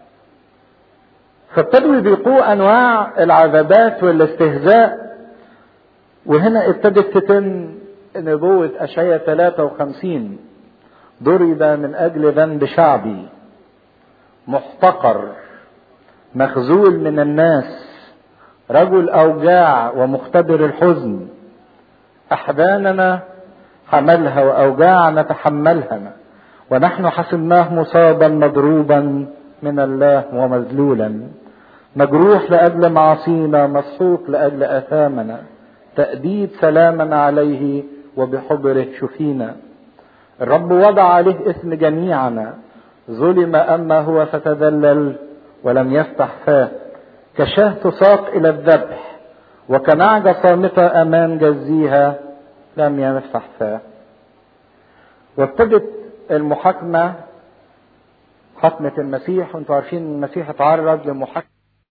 فابتدوا يذيقوا انواع العذابات والاستهزاء وهنا ابتدت تتم نبوة أشعية 53 ضرب من أجل ذنب شعبي محتقر مخزول من الناس رجل أوجاع ومختبر الحزن أحزاننا حملها وأوجاع نتحملها ونحن حسبناه مصابا مضروبا من الله ومذلولا مجروح لأجل معاصينا مسحوق لأجل آثامنا تأديب سلامنا عليه وبحبره شفينا الرب وضع عليه اسم جميعنا ظلم أما هو فتذلل ولم يفتح فاه كشاه تساق إلى الذبح وكنعجة صامتة أمام جزيها لم يفتح فاه وابتدت المحاكمة حكمة المسيح وانتم عارفين المسيح اتعرض لمحاكمة